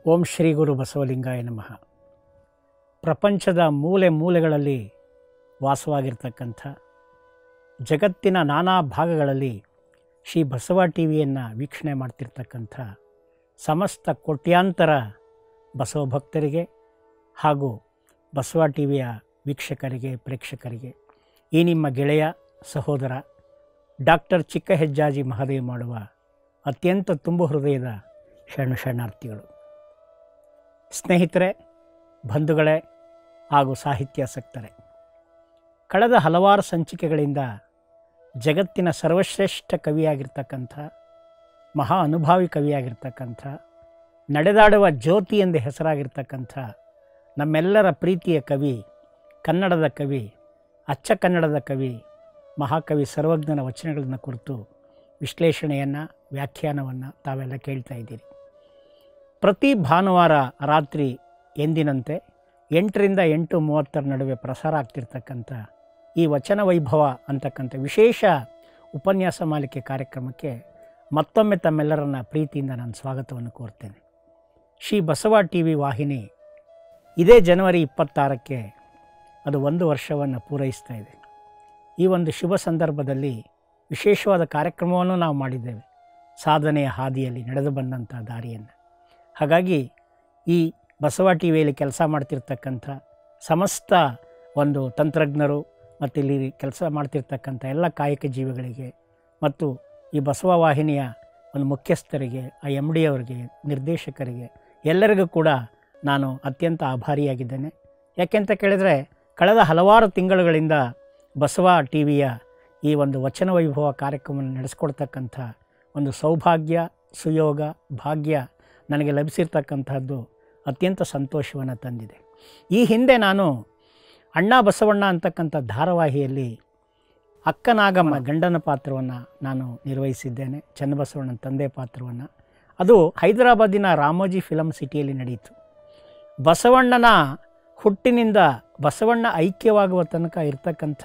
ಓಂ ಶ್ರೀ ಗುರು ಬಸವಲಿಂಗಾಯ ನಮಃ ಪ್ರಪಂಚದ ಮೂಲೆ ಮೂಲೆಗಳಲ್ಲಿ ವಾಸವಾಗಿರ್ತಕ್ಕಂಥ ಜಗತ್ತಿನ ನಾನಾ ಭಾಗಗಳಲ್ಲಿ ಶ್ರೀ ಬಸವ ಟಿ ವಿಯನ್ನು ವೀಕ್ಷಣೆ ಮಾಡ್ತಿರ್ತಕ್ಕಂಥ ಸಮಸ್ತ ಕೋಟ್ಯಾಂತರ ಬಸವ ಭಕ್ತರಿಗೆ ಹಾಗೂ ಬಸವ ಟಿ ವಿಯ ವೀಕ್ಷಕರಿಗೆ ಪ್ರೇಕ್ಷಕರಿಗೆ ಈ ನಿಮ್ಮ ಗೆಳೆಯ ಸಹೋದರ ಡಾಕ್ಟರ್ ಚಿಕ್ಕ ಹೆಜ್ಜಾಜಿ ಮಹದೇವ್ ಮಾಡುವ ಅತ್ಯಂತ ತುಂಬು ಹೃದಯದ ಶರಣು ಶರಣಾರ್ಥಿಗಳು ಸ್ನೇಹಿತರೆ ಬಂಧುಗಳೇ ಹಾಗೂ ಸಾಹಿತ್ಯಾಸಕ್ತರೆ ಕಳೆದ ಹಲವಾರು ಸಂಚಿಕೆಗಳಿಂದ ಜಗತ್ತಿನ ಸರ್ವಶ್ರೇಷ್ಠ ಕವಿಯಾಗಿರ್ತಕ್ಕಂಥ ಮಹಾ ಅನುಭಾವಿ ಕವಿಯಾಗಿರ್ತಕ್ಕಂಥ ನಡೆದಾಡುವ ಜ್ಯೋತಿ ಎಂದು ಹೆಸರಾಗಿರ್ತಕ್ಕಂಥ ನಮ್ಮೆಲ್ಲರ ಪ್ರೀತಿಯ ಕವಿ ಕನ್ನಡದ ಕವಿ ಅಚ್ಚ ಕನ್ನಡದ ಕವಿ ಮಹಾಕವಿ ಸರ್ವಜ್ಞನ ವಚನಗಳನ್ನು ಕುರಿತು ವಿಶ್ಲೇಷಣೆಯನ್ನು ವ್ಯಾಖ್ಯಾನವನ್ನು ತಾವೆಲ್ಲ ಕೇಳ್ತಾ ಇದ್ದೀರಿ ಪ್ರತಿ ಭಾನುವಾರ ರಾತ್ರಿ ಎಂದಿನಂತೆ ಎಂಟರಿಂದ ಎಂಟು ಮೂವತ್ತರ ನಡುವೆ ಪ್ರಸಾರ ಆಗ್ತಿರ್ತಕ್ಕಂಥ ಈ ವಚನ ವೈಭವ ಅಂತಕ್ಕಂಥ ವಿಶೇಷ ಉಪನ್ಯಾಸ ಮಾಲಿಕೆ ಕಾರ್ಯಕ್ರಮಕ್ಕೆ ಮತ್ತೊಮ್ಮೆ ತಮ್ಮೆಲ್ಲರನ್ನ ಪ್ರೀತಿಯಿಂದ ನಾನು ಸ್ವಾಗತವನ್ನು ಕೋರ್ತೇನೆ ಶ್ರೀ ಬಸವ ಟಿ ವಿ ವಾಹಿನಿ ಇದೇ ಜನವರಿ ಇಪ್ಪತ್ತಾರಕ್ಕೆ ಅದು ಒಂದು ವರ್ಷವನ್ನು ಪೂರೈಸ್ತಾ ಇದೆ ಈ ಒಂದು ಶುಭ ಸಂದರ್ಭದಲ್ಲಿ ವಿಶೇಷವಾದ ಕಾರ್ಯಕ್ರಮವನ್ನು ನಾವು ಮಾಡಿದ್ದೇವೆ ಸಾಧನೆಯ ಹಾದಿಯಲ್ಲಿ ನಡೆದು ಬಂದಂಥ ದಾರಿಯನ್ನು ಹಾಗಾಗಿ ಈ ಬಸವ ಟಿ ವಿಯಲ್ಲಿ ಕೆಲಸ ಮಾಡ್ತಿರ್ತಕ್ಕಂಥ ಸಮಸ್ತ ಒಂದು ತಂತ್ರಜ್ಞರು ಮತ್ತು ಇಲ್ಲಿ ಕೆಲಸ ಮಾಡ್ತಿರ್ತಕ್ಕಂಥ ಎಲ್ಲ ಕಾಯಕ ಜೀವಿಗಳಿಗೆ ಮತ್ತು ಈ ಬಸವ ವಾಹಿನಿಯ ಒಂದು ಮುಖ್ಯಸ್ಥರಿಗೆ ಆ ಎಮ್ ಡಿ ಅವರಿಗೆ ನಿರ್ದೇಶಕರಿಗೆ ಎಲ್ಲರಿಗೂ ಕೂಡ ನಾನು ಅತ್ಯಂತ ಆಭಾರಿಯಾಗಿದ್ದೇನೆ ಯಾಕೆಂತ ಕೇಳಿದರೆ ಕಳೆದ ಹಲವಾರು ತಿಂಗಳುಗಳಿಂದ ಬಸವ ಟಿ ವಿಯ ಈ ಒಂದು ವಚನ ವೈಭವ ಕಾರ್ಯಕ್ರಮವನ್ನು ನಡೆಸ್ಕೊಡ್ತಕ್ಕಂಥ ಒಂದು ಸೌಭಾಗ್ಯ ಸುಯೋಗ ಭಾಗ್ಯ ನನಗೆ ಲಭಿಸಿರ್ತಕ್ಕಂಥದ್ದು ಅತ್ಯಂತ ಸಂತೋಷವನ್ನು ತಂದಿದೆ ಈ ಹಿಂದೆ ನಾನು ಅಣ್ಣ ಬಸವಣ್ಣ ಅಂತಕ್ಕಂಥ ಧಾರಾವಾಹಿಯಲ್ಲಿ ಅಕ್ಕನಾಗಮ್ಮ ಗಂಡನ ಪಾತ್ರವನ್ನು ನಾನು ನಿರ್ವಹಿಸಿದ್ದೇನೆ ಚನ್ನಬಸವಣ್ಣನ ತಂದೆ ಪಾತ್ರವನ್ನು ಅದು ಹೈದರಾಬಾದಿನ ರಾಮೋಜಿ ಫಿಲಮ್ ಸಿಟಿಯಲ್ಲಿ ನಡೆಯಿತು ಬಸವಣ್ಣನ ಹುಟ್ಟಿನಿಂದ ಬಸವಣ್ಣ ಐಕ್ಯವಾಗುವ ತನಕ ಇರ್ತಕ್ಕಂಥ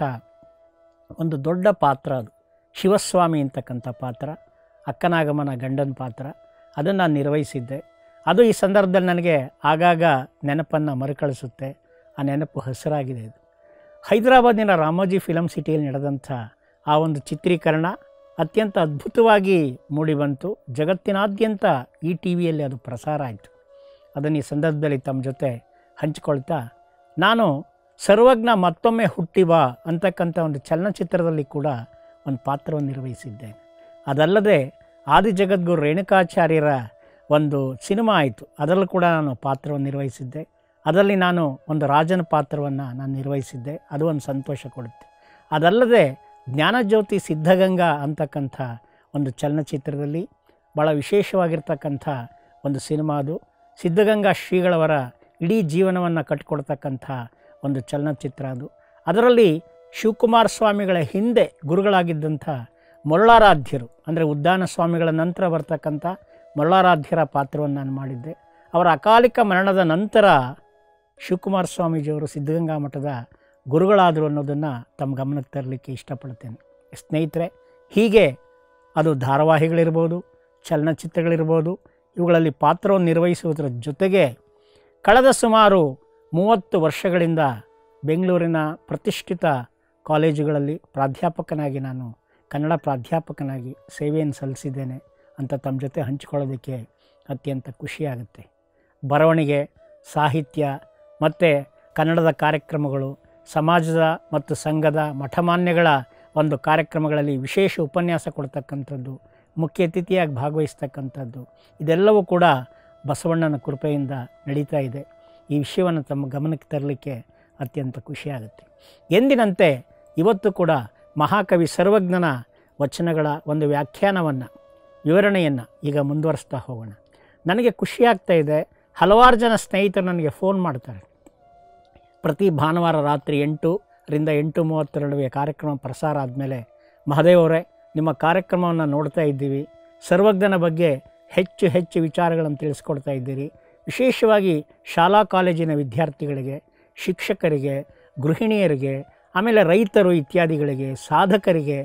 ಒಂದು ದೊಡ್ಡ ಪಾತ್ರ ಅದು ಶಿವಸ್ವಾಮಿ ಅಂತಕ್ಕಂಥ ಪಾತ್ರ ಅಕ್ಕನಾಗಮ್ಮನ ಗಂಡನ ಪಾತ್ರ ಅದನ್ನು ನಾನು ನಿರ್ವಹಿಸಿದ್ದೆ ಅದು ಈ ಸಂದರ್ಭದಲ್ಲಿ ನನಗೆ ಆಗಾಗ ನೆನಪನ್ನು ಮರುಕಳಿಸುತ್ತೆ ಆ ನೆನಪು ಹಸಿರಾಗಿದೆ ಇದು ಹೈದರಾಬಾದಿನ ರಾಮೋಜಿ ಫಿಲಮ್ ಸಿಟಿಯಲ್ಲಿ ನಡೆದಂಥ ಆ ಒಂದು ಚಿತ್ರೀಕರಣ ಅತ್ಯಂತ ಅದ್ಭುತವಾಗಿ ಮೂಡಿಬಂತು ಜಗತ್ತಿನಾದ್ಯಂತ ಈ ಟಿ ವಿಯಲ್ಲಿ ಅದು ಪ್ರಸಾರ ಆಯಿತು ಅದನ್ನು ಈ ಸಂದರ್ಭದಲ್ಲಿ ತಮ್ಮ ಜೊತೆ ಹಂಚಿಕೊಳ್ತಾ ನಾನು ಸರ್ವಜ್ಞ ಮತ್ತೊಮ್ಮೆ ಹುಟ್ಟಿ ಬಾ ಅಂತಕ್ಕಂಥ ಒಂದು ಚಲನಚಿತ್ರದಲ್ಲಿ ಕೂಡ ಒಂದು ಪಾತ್ರವನ್ನು ನಿರ್ವಹಿಸಿದ್ದೇನೆ ಅದಲ್ಲದೆ ಆದಿ ಜಗದ್ಗುರು ರೇಣುಕಾಚಾರ್ಯರ ಒಂದು ಸಿನಿಮಾ ಆಯಿತು ಅದರಲ್ಲೂ ಕೂಡ ನಾನು ಪಾತ್ರವನ್ನು ನಿರ್ವಹಿಸಿದ್ದೆ ಅದರಲ್ಲಿ ನಾನು ಒಂದು ರಾಜನ ಪಾತ್ರವನ್ನು ನಾನು ನಿರ್ವಹಿಸಿದ್ದೆ ಅದು ಒಂದು ಸಂತೋಷ ಕೊಡುತ್ತೆ ಅದಲ್ಲದೆ ಜ್ಞಾನಜ್ಯೋತಿ ಸಿದ್ಧಗಂಗಾ ಅಂತಕ್ಕಂಥ ಒಂದು ಚಲನಚಿತ್ರದಲ್ಲಿ ಭಾಳ ವಿಶೇಷವಾಗಿರ್ತಕ್ಕಂಥ ಒಂದು ಸಿನಿಮಾ ಅದು ಸಿದ್ಧಗಂಗಾ ಶ್ರೀಗಳವರ ಇಡೀ ಜೀವನವನ್ನು ಕಟ್ಟಿಕೊಡ್ತಕ್ಕಂಥ ಒಂದು ಚಲನಚಿತ್ರ ಅದು ಅದರಲ್ಲಿ ಶಿವಕುಮಾರ ಸ್ವಾಮಿಗಳ ಹಿಂದೆ ಗುರುಗಳಾಗಿದ್ದಂಥ ಮೊಳ್ಳಾರಾಧ್ಯರು ಅಂದರೆ ಉದ್ದಾನ ಸ್ವಾಮಿಗಳ ನಂತರ ಬರ್ತಕ್ಕಂಥ ಮೊಳ್ಳಾರಾಧ್ಯರ ಪಾತ್ರವನ್ನು ನಾನು ಮಾಡಿದ್ದೆ ಅವರ ಅಕಾಲಿಕ ಮರಣದ ನಂತರ ಶಿವಕುಮಾರ ಸ್ವಾಮೀಜಿಯವರು ಸಿದ್ಧಗಂಗಾ ಮಠದ ಗುರುಗಳಾದರು ಅನ್ನೋದನ್ನು ತಮ್ಮ ಗಮನಕ್ಕೆ ತರಲಿಕ್ಕೆ ಇಷ್ಟಪಡ್ತೇನೆ ಸ್ನೇಹಿತರೆ ಹೀಗೆ ಅದು ಧಾರಾವಾಹಿಗಳಿರ್ಬೋದು ಚಲನಚಿತ್ರಗಳಿರ್ಬೋದು ಇವುಗಳಲ್ಲಿ ಪಾತ್ರವನ್ನು ನಿರ್ವಹಿಸುವುದರ ಜೊತೆಗೆ ಕಳೆದ ಸುಮಾರು ಮೂವತ್ತು ವರ್ಷಗಳಿಂದ ಬೆಂಗಳೂರಿನ ಪ್ರತಿಷ್ಠಿತ ಕಾಲೇಜುಗಳಲ್ಲಿ ಪ್ರಾಧ್ಯಾಪಕನಾಗಿ ನಾನು ಕನ್ನಡ ಪ್ರಾಧ್ಯಾಪಕನಾಗಿ ಸೇವೆಯನ್ನು ಸಲ್ಲಿಸಿದ್ದೇನೆ ಅಂತ ತಮ್ಮ ಜೊತೆ ಹಂಚಿಕೊಳ್ಳೋದಕ್ಕೆ ಅತ್ಯಂತ ಖುಷಿಯಾಗುತ್ತೆ ಬರವಣಿಗೆ ಸಾಹಿತ್ಯ ಮತ್ತು ಕನ್ನಡದ ಕಾರ್ಯಕ್ರಮಗಳು ಸಮಾಜದ ಮತ್ತು ಸಂಘದ ಮಠಮಾನ್ಯಗಳ ಒಂದು ಕಾರ್ಯಕ್ರಮಗಳಲ್ಲಿ ವಿಶೇಷ ಉಪನ್ಯಾಸ ಕೊಡ್ತಕ್ಕಂಥದ್ದು ಮುಖ್ಯ ಅತಿಥಿಯಾಗಿ ಭಾಗವಹಿಸ್ತಕ್ಕಂಥದ್ದು ಇದೆಲ್ಲವೂ ಕೂಡ ಬಸವಣ್ಣನ ಕೃಪೆಯಿಂದ ನಡೀತಾ ಇದೆ ಈ ವಿಷಯವನ್ನು ತಮ್ಮ ಗಮನಕ್ಕೆ ತರಲಿಕ್ಕೆ ಅತ್ಯಂತ ಖುಷಿಯಾಗುತ್ತೆ ಎಂದಿನಂತೆ ಇವತ್ತು ಕೂಡ ಮಹಾಕವಿ ಸರ್ವಜ್ಞನ ವಚನಗಳ ಒಂದು ವ್ಯಾಖ್ಯಾನವನ್ನು ವಿವರಣೆಯನ್ನು ಈಗ ಮುಂದುವರಿಸ್ತಾ ಹೋಗೋಣ ನನಗೆ ಖುಷಿಯಾಗ್ತಾ ಇದೆ ಹಲವಾರು ಜನ ಸ್ನೇಹಿತರು ನನಗೆ ಫೋನ್ ಮಾಡ್ತಾರೆ ಪ್ರತಿ ಭಾನುವಾರ ರಾತ್ರಿ ಎಂಟುರಿಂದ ಎಂಟು ಮೂವತ್ತರ ನಡುವೆ ಕಾರ್ಯಕ್ರಮ ಪ್ರಸಾರ ಆದಮೇಲೆ ಮಹದೇವ್ ಅವರೇ ನಿಮ್ಮ ಕಾರ್ಯಕ್ರಮವನ್ನು ನೋಡ್ತಾ ಇದ್ದೀವಿ ಸರ್ವಜ್ಞನ ಬಗ್ಗೆ ಹೆಚ್ಚು ಹೆಚ್ಚು ವಿಚಾರಗಳನ್ನು ತಿಳಿಸ್ಕೊಡ್ತಾ ಇದ್ದೀರಿ ವಿಶೇಷವಾಗಿ ಶಾಲಾ ಕಾಲೇಜಿನ ವಿದ್ಯಾರ್ಥಿಗಳಿಗೆ ಶಿಕ್ಷಕರಿಗೆ ಗೃಹಿಣಿಯರಿಗೆ ಆಮೇಲೆ ರೈತರು ಇತ್ಯಾದಿಗಳಿಗೆ ಸಾಧಕರಿಗೆ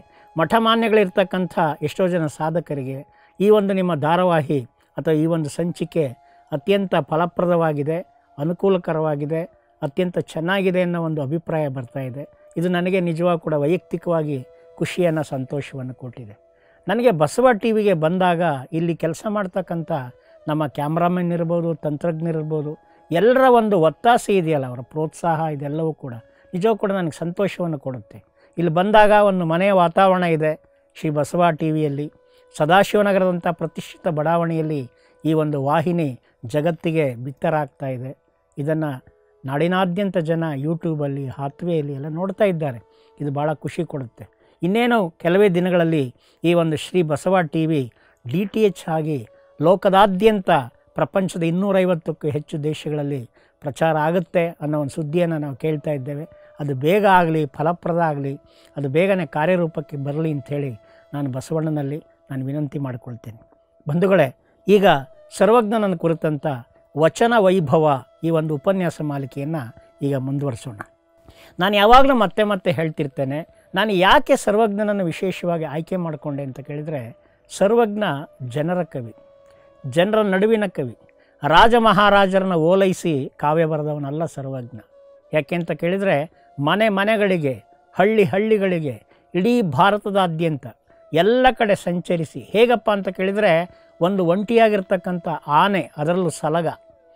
ಮಠಮಾನ್ಯಗಳಿರ್ತಕ್ಕಂಥ ಎಷ್ಟೋ ಜನ ಸಾಧಕರಿಗೆ ಈ ಒಂದು ನಿಮ್ಮ ಧಾರಾವಾಹಿ ಅಥವಾ ಈ ಒಂದು ಸಂಚಿಕೆ ಅತ್ಯಂತ ಫಲಪ್ರದವಾಗಿದೆ ಅನುಕೂಲಕರವಾಗಿದೆ ಅತ್ಯಂತ ಚೆನ್ನಾಗಿದೆ ಅನ್ನೋ ಒಂದು ಅಭಿಪ್ರಾಯ ಬರ್ತಾ ಇದೆ ಇದು ನನಗೆ ನಿಜವಾಗ ಕೂಡ ವೈಯಕ್ತಿಕವಾಗಿ ಖುಷಿಯನ್ನು ಸಂತೋಷವನ್ನು ಕೊಟ್ಟಿದೆ ನನಗೆ ಬಸವ ಟಿ ವಿಗೆ ಬಂದಾಗ ಇಲ್ಲಿ ಕೆಲಸ ಮಾಡ್ತಕ್ಕಂಥ ನಮ್ಮ ಕ್ಯಾಮ್ರಾಮನ್ ಇರ್ಬೋದು ತಂತ್ರಜ್ಞರಿರ್ಬೋದು ಎಲ್ಲರ ಒಂದು ಒತ್ತಾಸೆ ಇದೆಯಲ್ಲ ಅವರ ಪ್ರೋತ್ಸಾಹ ಇದೆಲ್ಲವೂ ಕೂಡ ನಿಜವೂ ಕೂಡ ನನಗೆ ಸಂತೋಷವನ್ನು ಕೊಡುತ್ತೆ ಇಲ್ಲಿ ಬಂದಾಗ ಒಂದು ಮನೆಯ ವಾತಾವರಣ ಇದೆ ಶ್ರೀ ಬಸವ ಟಿ ವಿಯಲ್ಲಿ ಸದಾಶಿವನಗರದಂಥ ಪ್ರತಿಷ್ಠಿತ ಬಡಾವಣೆಯಲ್ಲಿ ಈ ಒಂದು ವಾಹಿನಿ ಜಗತ್ತಿಗೆ ಬಿತ್ತರಾಗ್ತಾ ಇದೆ ಇದನ್ನು ನಾಡಿನಾದ್ಯಂತ ಜನ ಯೂಟ್ಯೂಬಲ್ಲಿ ಹಾತ್ವೆಯಲ್ಲಿ ಎಲ್ಲ ನೋಡ್ತಾ ಇದ್ದಾರೆ ಇದು ಭಾಳ ಖುಷಿ ಕೊಡುತ್ತೆ ಇನ್ನೇನು ಕೆಲವೇ ದಿನಗಳಲ್ಲಿ ಈ ಒಂದು Sri Basava T V D T H ಆಗಿ ಲೋಕದಾದ್ಯಂತ ಪ್ರಪಂಚದ ಇನ್ನೂರೈವತ್ತಕ್ಕೂ ಹೆಚ್ಚು ದೇಶಗಳಲ್ಲಿ ಪ್ರಚಾರ ಆಗುತ್ತೆ ಅನ್ನೋ ಒಂದು ಸುದ್ದಿಯನ್ನು ನಾವು ಕೇಳ್ತಾ ಇದ್ದೇವೆ ಅದು ಬೇಗ ಆಗಲಿ ಫಲಪ್ರದ ಆಗಲಿ ಅದು ಬೇಗನೆ ಕಾರ್ಯರೂಪಕ್ಕೆ ಬರಲಿ ಅಂಥೇಳಿ ನಾನು ಬಸವಣ್ಣನಲ್ಲಿ ನಾನು ವಿನಂತಿ ಮಾಡಿಕೊಳ್ತೇನೆ ಬಂಧುಗಳೇ ಈಗ ಸರ್ವಜ್ಞನನ್ನು ಕುರಿತಂಥ ವಚನ ವೈಭವ ಈ ಒಂದು ಉಪನ್ಯಾಸ ಮಾಲಿಕೆಯನ್ನು ಈಗ ಮುಂದುವರಿಸೋಣ ನಾನು ಯಾವಾಗಲೂ ಮತ್ತೆ ಮತ್ತೆ ಹೇಳ್ತಿರ್ತೇನೆ ನಾನು ಯಾಕೆ ಸರ್ವಜ್ಞನನ್ನು ವಿಶೇಷವಾಗಿ ಆಯ್ಕೆ ಮಾಡಿಕೊಂಡೆ ಅಂತ ಕೇಳಿದರೆ ಸರ್ವಜ್ಞ ಜನರ ಕವಿ ಜನರ ನಡುವಿನ ಕವಿ ರಾಜ ಮಹಾರಾಜರನ್ನು ಓಲೈಸಿ ಕಾವ್ಯ ಬರೆದವನಲ್ಲ ಸರ್ವಜ್ಞ ಯಾಕೆ ಅಂತ ಕೇಳಿದರೆ ಮನೆ ಮನೆಗಳಿಗೆ ಹಳ್ಳಿ ಹಳ್ಳಿಗಳಿಗೆ ಇಡೀ ಭಾರತದಾದ್ಯಂತ ಎಲ್ಲ ಕಡೆ ಸಂಚರಿಸಿ ಹೇಗಪ್ಪ ಅಂತ ಕೇಳಿದರೆ ಒಂದು ಒಂಟಿಯಾಗಿರ್ತಕ್ಕಂಥ ಆನೆ ಅದರಲ್ಲೂ ಸಲಗ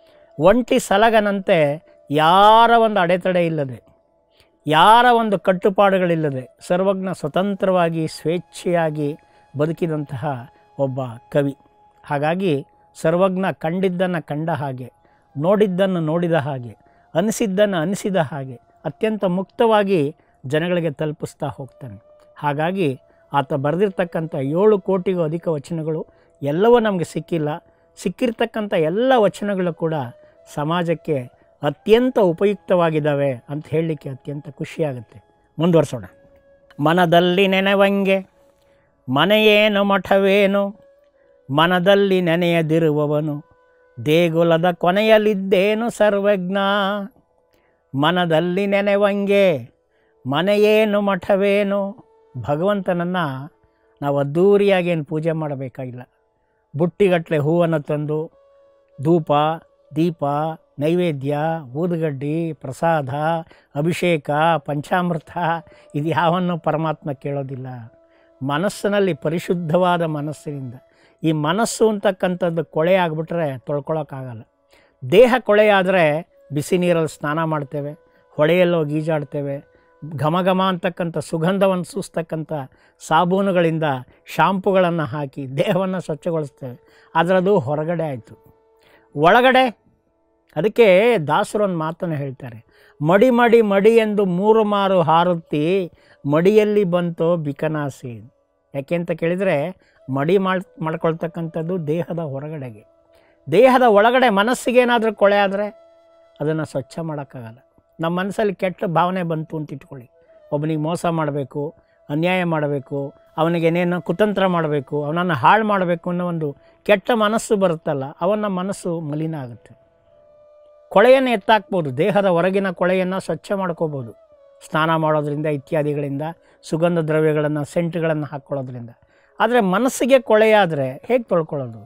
ಒಂಟಿ ಸಲಗನಂತೆ ಯಾರ ಒಂದು ಅಡೆತಡೆ ಇಲ್ಲದೆ ಯಾರ ಒಂದು ಕಟ್ಟುಪಾಡುಗಳಿಲ್ಲದೆ ಸರ್ವಜ್ಞ ಸ್ವತಂತ್ರವಾಗಿ ಸ್ವೇಚ್ಛೆಯಾಗಿ ಬದುಕಿದಂತಹ ಒಬ್ಬ ಕವಿ ಹಾಗಾಗಿ ಸರ್ವಜ್ಞ ಕಂಡಿದ್ದನ್ನು ಕಂಡ ಹಾಗೆ ನೋಡಿದ್ದನ್ನು ನೋಡಿದ ಹಾಗೆ ಅನಿಸಿದ್ದನ್ನು ಅನಿಸಿದ ಹಾಗೆ ಅತ್ಯಂತ ಮುಕ್ತವಾಗಿ ಜನಗಳಿಗೆ ತಲುಪಿಸ್ತಾ ಹೋಗ್ತಾನೆ ಹಾಗಾಗಿ ಆತ ಬರೆದಿರ್ತಕ್ಕಂಥ ಏಳು ಕೋಟಿಗೂ ಅಧಿಕ ವಚನಗಳು ಎಲ್ಲವೂ ನಮಗೆ ಸಿಕ್ಕಿಲ್ಲ ಸಿಕ್ಕಿರ್ತಕ್ಕಂಥ ಎಲ್ಲ ವಚನಗಳು ಕೂಡ ಸಮಾಜಕ್ಕೆ ಅತ್ಯಂತ ಉಪಯುಕ್ತವಾಗಿದ್ದಾವೆ ಅಂತ ಹೇಳಲಿಕ್ಕೆ ಅತ್ಯಂತ ಖುಷಿಯಾಗುತ್ತೆ ಮುಂದುವರ್ಸೋಣ ಮನದಲ್ಲಿ ನೆನೆವಂಗೆ ಮನೆಯೇನು ಮಠವೇನು ಮನದಲ್ಲಿ ನೆನೆಯದಿರುವವನು ದೇಗುಲದ ಕೊನೆಯಲ್ಲಿದ್ದೇನು ಸರ್ವಜ್ಞ ಮನದಲ್ಲಿ ನೆನೆವಂಗೆ ಮನೆಯೇನು ಮಠವೇನು ಭಗವಂತನನ್ನು ನಾವು ಅದ್ಧೂರಿಯಾಗಿ ಏನು ಪೂಜೆ ಮಾಡಬೇಕಾಗಿಲ್ಲ ಬುಟ್ಟಿಗಟ್ಟಲೆ ಹೂವನ್ನು ತಂದು ಧೂಪ ದೀಪ ನೈವೇದ್ಯ ಊದುಗಡ್ಡಿ ಪ್ರಸಾದ ಅಭಿಷೇಕ ಪಂಚಾಮೃತ ಇದು ಯಾವನ್ನು ಪರಮಾತ್ಮ ಕೇಳೋದಿಲ್ಲ ಮನಸ್ಸಿನಲ್ಲಿ ಪರಿಶುದ್ಧವಾದ ಮನಸ್ಸಿನಿಂದ ಈ ಮನಸ್ಸು ಅಂತಕ್ಕಂಥದ್ದು ಕೊಳೆ ಆಗಿಬಿಟ್ರೆ ತೊಳ್ಕೊಳಕ್ಕಾಗಲ್ಲ ದೇಹ ಕೊಳೆಯಾದರೆ ಬಿಸಿ ನೀರಲ್ಲಿ ಸ್ನಾನ ಮಾಡ್ತೇವೆ ಹೊಳೆಯಲ್ಲೋ ಗೀಜಾಡ್ತೇವೆ ಘಮ ಘಮ ಅಂತಕ್ಕಂಥ ಸುಗಂಧವನ್ನು ಸೂಸ್ತಕ್ಕಂಥ ಸಾಬೂನುಗಳಿಂದ ಶಾಂಪುಗಳನ್ನು ಹಾಕಿ ದೇಹವನ್ನು ಸ್ವಚ್ಛಗೊಳಿಸ್ತೇವೆ ಆದರೆ ಅದು ಹೊರಗಡೆ ಆಯಿತು ಒಳಗಡೆ ಅದಕ್ಕೆ ದಾಸರು ಒಂದು ಮಾತನ್ನು ಹೇಳ್ತಾರೆ ಮಡಿ ಮಡಿ ಮಡಿ ಎಂದು ಮೂರು ಮಾರು ಹಾರುತ್ತಿ ಮಡಿಯಲ್ಲಿ ಬಂತೋ ಬಿಕನಾಸಿ ಯಾಕೆ ಅಂತ ಕೇಳಿದರೆ ಮಡಿ ಮಾಡ್ ಮಾಡ್ಕೊಳ್ತಕ್ಕಂಥದ್ದು ದೇಹದ ಹೊರಗಡೆಗೆ ದೇಹದ ಒಳಗಡೆ ಮನಸ್ಸಿಗೆ ಏನಾದರೂ ಕೊಳೆ ಆದರೆ ಅದನ್ನು ಸ್ವಚ್ಛ ಮಾಡೋಕ್ಕಾಗಲ್ಲ ನಮ್ಮ ಮನಸ್ಸಲ್ಲಿ ಕೆಟ್ಟ ಭಾವನೆ ಬಂತು ಅಂತ ಇಟ್ಕೊಳ್ಳಿ ಒಬ್ಬನಿಗೆ ಮೋಸ ಮಾಡಬೇಕು ಅನ್ಯಾಯ ಮಾಡಬೇಕು ಅವನಿಗೆ ಏನೇನು ಕುತಂತ್ರ ಮಾಡಬೇಕು ಅವನನ್ನು ಹಾಳು ಮಾಡಬೇಕು ಅನ್ನೋ ಒಂದು ಕೆಟ್ಟ ಮನಸ್ಸು ಬರುತ್ತಲ್ಲ ಅವನ ಮನಸ್ಸು ಮಲಿನ ಆಗುತ್ತೆ ಕೊಳೆಯನ್ನು ಎತ್ತಾಕ್ಬೋದು ದೇಹದ ಹೊರಗಿನ ಕೊಳೆಯನ್ನು ಸ್ವಚ್ಛ ಮಾಡ್ಕೋಬೋದು ಸ್ನಾನ ಮಾಡೋದ್ರಿಂದ ಇತ್ಯಾದಿಗಳಿಂದ ಸುಗಂಧ ದ್ರವ್ಯಗಳನ್ನು ಸೆಂಟ್ಗಳನ್ನು ಹಾಕ್ಕೊಳ್ಳೋದ್ರಿಂದ ಆದರೆ ಮನಸ್ಸಿಗೆ ಕೊಳೆಯಾದರೆ ಹೇಗೆ ತೊಳ್ಕೊಳ್ಳೋದು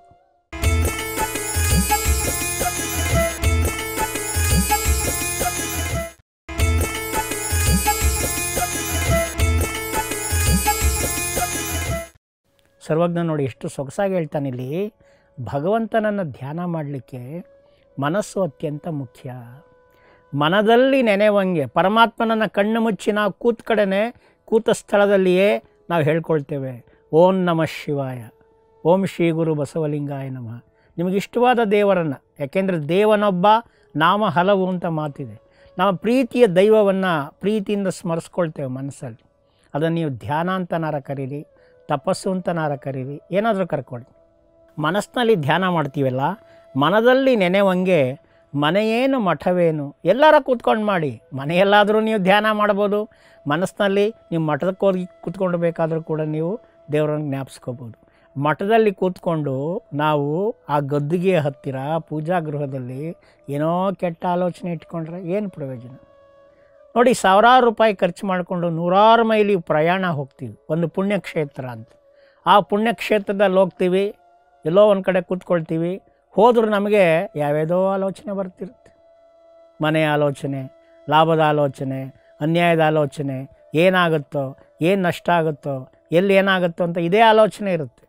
ಸರ್ವಜ್ಞ ನೋಡಿ ಎಷ್ಟು ಸೊಗಸಾಗಿ ಹೇಳ್ತಾನೆ ಇಲ್ಲಿ ಭಗವಂತನನ್ನು ಧ್ಯಾನ ಮಾಡಲಿಕ್ಕೆ ಮನಸ್ಸು ಅತ್ಯಂತ ಮುಖ್ಯ ಮನದಲ್ಲಿ ನೆನೆವಂಗೆ ಪರಮಾತ್ಮನನ್ನು ಕಣ್ಣು ಮುಚ್ಚಿ ನಾವು ಕೂತ ಕಡೆನೇ ಕೂತ ಸ್ಥಳದಲ್ಲಿಯೇ ನಾವು ಹೇಳ್ಕೊಳ್ತೇವೆ ಓಂ ನಮಃ ಶಿವಾಯ ಓಂ ಶ್ರೀ ಗುರು ಬಸವಲಿಂಗಾಯ ನಮಃ ನಿಮಗೆ ಇಷ್ಟವಾದ ದೇವರನ್ನು ಯಾಕೆಂದರೆ ದೇವನೊಬ್ಬ ನಾಮ ಹಲವು ಅಂತ ಮಾತಿದೆ ನಾವು ಪ್ರೀತಿಯ ದೈವವನ್ನು ಪ್ರೀತಿಯಿಂದ ಸ್ಮರಿಸ್ಕೊಳ್ತೇವೆ ಮನಸ್ಸಲ್ಲಿ ಅದನ್ನು ನೀವು ಧ್ಯಾನ ಅಂತನಾರ ಕರೀರಿ ತಪಸ್ಸು ಅಂತನಾರ ಕರೀರಿ ಏನಾದರೂ ಕರ್ಕೊಳ್ಳಿ ಮನಸ್ಸಿನಲ್ಲಿ ಧ್ಯಾನ ಮಾಡ್ತೀವಲ್ಲ ಮನದಲ್ಲಿ ನೆನೆವಂಗೆ ಮನೆಯೇನು ಮಠವೇನು ಎಲ್ಲರ ಕೂತ್ಕೊಂಡು ಮಾಡಿ ಮನೆಯಲ್ಲಾದರೂ ನೀವು ಧ್ಯಾನ ಮಾಡ್ಬೋದು ಮನಸ್ಸಿನಲ್ಲಿ ನೀವು ಮಠಕ್ಕೆ ಹೋಗಿ ಕೂತ್ಕೊಂಡು ಬೇಕಾದರೂ ಕೂಡ ನೀವು ದೇವರನ್ನು ಜ್ಞಾಪಿಸ್ಕೋಬೋದು ಮಠದಲ್ಲಿ ಕೂತ್ಕೊಂಡು ನಾವು ಆ ಗದ್ದುಗೆ ಹತ್ತಿರ ಪೂಜಾ ಗೃಹದಲ್ಲಿ ಏನೋ ಕೆಟ್ಟ ಆಲೋಚನೆ ಇಟ್ಕೊಂಡ್ರೆ ಏನು ಪ್ರಯೋಜನ ನೋಡಿ ಸಾವಿರಾರು ರೂಪಾಯಿ ಖರ್ಚು ಮಾಡಿಕೊಂಡು ನೂರಾರು ಮೈಲಿ ಪ್ರಯಾಣ ಹೋಗ್ತೀವಿ ಒಂದು ಪುಣ್ಯಕ್ಷೇತ್ರ ಅಂತ ಆ ಪುಣ್ಯಕ್ಷೇತ್ರದಲ್ಲಿ ಹೋಗ್ತೀವಿ ಎಲ್ಲೋ ಒಂದು ಕಡೆ ಕೂತ್ಕೊಳ್ತೀವಿ ಹೋದರೂ ನಮಗೆ ಯಾವ್ಯಾವುದೋ ಆಲೋಚನೆ ಬರ್ತಿರುತ್ತೆ ಮನೆಯ ಆಲೋಚನೆ ಲಾಭದ ಆಲೋಚನೆ ಅನ್ಯಾಯದ ಆಲೋಚನೆ ಏನಾಗುತ್ತೋ ಏನು ನಷ್ಟ ಆಗುತ್ತೋ ಎಲ್ಲಿ ಏನಾಗುತ್ತೋ ಅಂತ ಇದೇ ಆಲೋಚನೆ ಇರುತ್ತೆ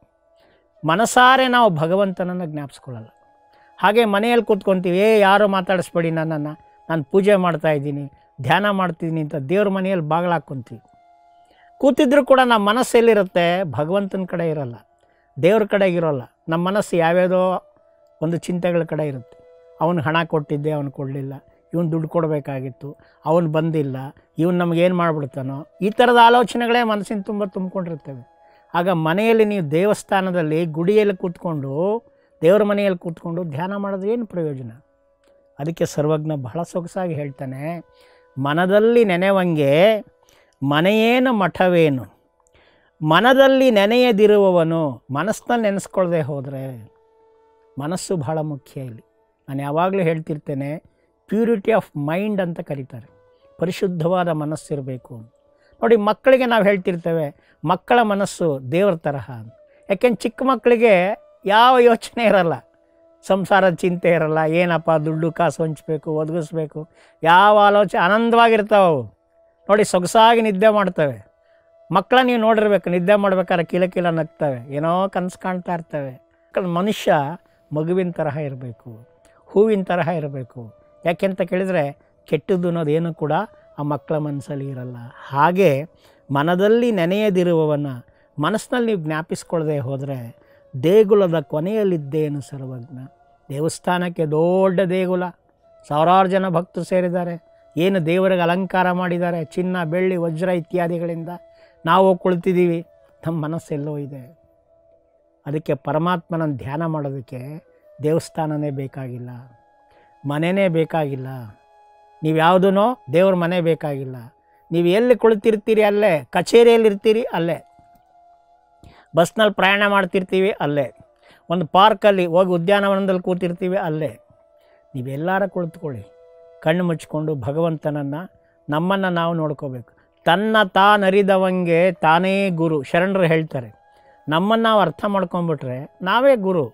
ಮನಸಾರೆ ನಾವು ಭಗವಂತನನ್ನು ಜ್ಞಾಪಿಸ್ಕೊಳ್ಳಲ್ಲ ಹಾಗೆ ಮನೆಯಲ್ಲಿ ಕೂತ್ಕೊತೀವಿ ಏ ಯಾರು ಮಾತಾಡಿಸ್ಬೇಡಿ ನನ್ನನ್ನು ನಾನು ಪೂಜೆ ಮಾಡ್ತಾ ಇದ್ದೀನಿ ಧ್ಯಾನ ಮಾಡ್ತಿದ್ದೀನಿ ಅಂತ ದೇವ್ರ ಮನೆಯಲ್ಲಿ ಬಾಗಿಲು ಹಾಕ್ಕೊಂತೀವಿ ಕೂತಿದ್ರು ಕೂಡ ನಮ್ಮ ಮನಸ್ಸು ಎಲ್ಲಿರುತ್ತೆ ಭಗವಂತನ ಕಡೆ ಇರಲ್ಲ ದೇವ್ರ ಕಡೆಗೆ ಇರೋಲ್ಲ ನಮ್ಮ ಮನಸ್ಸು ಯಾವ್ಯಾವುದೋ ಒಂದು ಚಿಂತೆಗಳ ಕಡೆ ಇರುತ್ತೆ ಅವನು ಹಣ ಕೊಟ್ಟಿದ್ದೆ ಅವನು ಕೊಡಲಿಲ್ಲ ಇವನು ದುಡ್ಡು ಕೊಡಬೇಕಾಗಿತ್ತು ಅವನು ಬಂದಿಲ್ಲ ಇವನು ನಮಗೇನು ಮಾಡಿಬಿಡ್ತಾನೋ ಈ ಥರದ ಆಲೋಚನೆಗಳೇ ಮನಸ್ಸಿನ ತುಂಬ ತುಂಬಿಕೊಂಡಿರ್ತವೆ ಆಗ ಮನೆಯಲ್ಲಿ ನೀವು ದೇವಸ್ಥಾನದಲ್ಲಿ ಗುಡಿಯಲ್ಲಿ ಕೂತ್ಕೊಂಡು ದೇವರ ಮನೆಯಲ್ಲಿ ಕೂತ್ಕೊಂಡು ಧ್ಯಾನ ಮಾಡೋದು ಏನು ಪ್ರಯೋಜನ ಅದಕ್ಕೆ ಸರ್ವಜ್ಞ ಬಹಳ ಸೊಗಸಾಗಿ ಹೇಳ್ತಾನೆ ಮನದಲ್ಲಿ ನೆನೆವಂಗೆ ಮನೆಯೇನು ಮಠವೇನು ಮನದಲ್ಲಿ ನೆನೆಯದಿರುವವನು ಮನಸ್ಸಿನಲ್ಲಿ ನೆನೆಸ್ಕೊಳ್ಳದೆ ಹೋದರೆ ಮನಸ್ಸು ಬಹಳ ಮುಖ್ಯ ಇಲ್ಲಿ ನಾನು ಯಾವಾಗಲೂ ಹೇಳ್ತಿರ್ತೇನೆ ಪ್ಯೂರಿಟಿ ಆಫ್ ಮೈಂಡ್ ಅಂತ ಕರೀತಾರೆ ಪರಿಶುದ್ಧವಾದ ಮನಸ್ಸಿರಬೇಕು ನೋಡಿ ಮಕ್ಕಳಿಗೆ ನಾವು ಹೇಳ್ತಿರ್ತೇವೆ ಮಕ್ಕಳ ಮನಸ್ಸು ದೇವ್ರ ತರಹ ಅಂತ ಯಾಕೆಂದ್ರೆ ಚಿಕ್ಕ ಮಕ್ಕಳಿಗೆ ಯಾವ ಯೋಚನೆ ಇರಲ್ಲ ಸಂಸಾರದ ಚಿಂತೆ ಇರಲ್ಲ ಏನಪ್ಪ ದುಡ್ಡು ಕಾಸು ಹಂಚಬೇಕು ಒದಗಿಸ್ಬೇಕು ಯಾವ ಆಲೋಚನೆ ಆನಂದವಾಗಿರ್ತಾವೆ ಅವು ನೋಡಿ ಸೊಗಸಾಗಿ ನಿದ್ದೆ ಮಾಡ್ತವೆ ಮಕ್ಕಳ ನೀವು ನೋಡಿರ್ಬೇಕು ನಿದ್ದೆ ಮಾಡ್ಬೇಕಾದ್ರೆ ಕಿಲ ಕಿಲ ನಗ್ತವೆ ಏನೋ ಕನಸು ಕಾಣ್ತಾ ಇರ್ತವೆ ಮನುಷ್ಯ ಮಗುವಿನ ತರಹ ಇರಬೇಕು ಹೂವಿನ ತರಹ ಇರಬೇಕು ಯಾಕೆಂತ ಕೇಳಿದರೆ ಕೆಟ್ಟದ್ದು ಅನ್ನೋದೇನು ಕೂಡ ಆ ಮಕ್ಕಳ ಮನಸ್ಸಲ್ಲಿ ಇರಲ್ಲ ಹಾಗೆ ಮನದಲ್ಲಿ ನೆನೆಯದಿರುವವನ್ನ ಮನಸ್ಸಿನಲ್ಲಿ ನೀವು ಜ್ಞಾಪಿಸ್ಕೊಳ್ಳದೆ ಹೋದರೆ ದೇಗುಲದ ಕೊನೆಯಲ್ಲಿದ್ದೇನು ಸರ್ವಜ್ಞ ದೇವಸ್ಥಾನಕ್ಕೆ ದೊಡ್ಡ ದೇಗುಲ ಸಾವಿರಾರು ಜನ ಭಕ್ತರು ಸೇರಿದ್ದಾರೆ ಏನು ದೇವರಿಗೆ ಅಲಂಕಾರ ಮಾಡಿದ್ದಾರೆ ಚಿನ್ನ ಬೆಳ್ಳಿ ವಜ್ರ ಇತ್ಯಾದಿಗಳಿಂದ ನಾವು ಕುಳಿತಿದ್ದೀವಿ ನಮ್ಮ ಮನಸ್ಸೆಲ್ಲೋ ಇದೆ ಅದಕ್ಕೆ ಪರಮಾತ್ಮನ ಧ್ಯಾನ ಮಾಡೋದಕ್ಕೆ ದೇವಸ್ಥಾನನೇ ಬೇಕಾಗಿಲ್ಲ ಮನೆಯೇ ಬೇಕಾಗಿಲ್ಲ ನೀವು ಯಾವುದೂ ದೇವ್ರ ಮನೆ ಬೇಕಾಗಿಲ್ಲ ನೀವು ಎಲ್ಲಿ ಕುಳಿತಿರ್ತೀರಿ ಅಲ್ಲೇ ಕಚೇರಿಯಲ್ಲಿ ಇರ್ತೀರಿ ಅಲ್ಲೇ ಬಸ್ನಲ್ಲಿ ಪ್ರಯಾಣ ಮಾಡ್ತಿರ್ತೀವಿ ಅಲ್ಲೇ ಒಂದು ಪಾರ್ಕಲ್ಲಿ ಹೋಗಿ ಉದ್ಯಾನವನದಲ್ಲಿ ಕೂತಿರ್ತೀವಿ ಅಲ್ಲೇ ನೀವೆಲ್ಲಾರ ಕುಳಿತುಕೊಳ್ಳಿ ಕಣ್ಣು ಮುಚ್ಕೊಂಡು ಭಗವಂತನನ್ನು ನಮ್ಮನ್ನು ನಾವು ನೋಡ್ಕೋಬೇಕು ತನ್ನ ತಾನರಿದವಂಗೆ ತಾನೇ ಗುರು ಶರಣರು ಹೇಳ್ತಾರೆ ನಮ್ಮನ್ನು ನಾವು ಅರ್ಥ ಮಾಡ್ಕೊಂಬಿಟ್ರೆ ನಾವೇ ಗುರು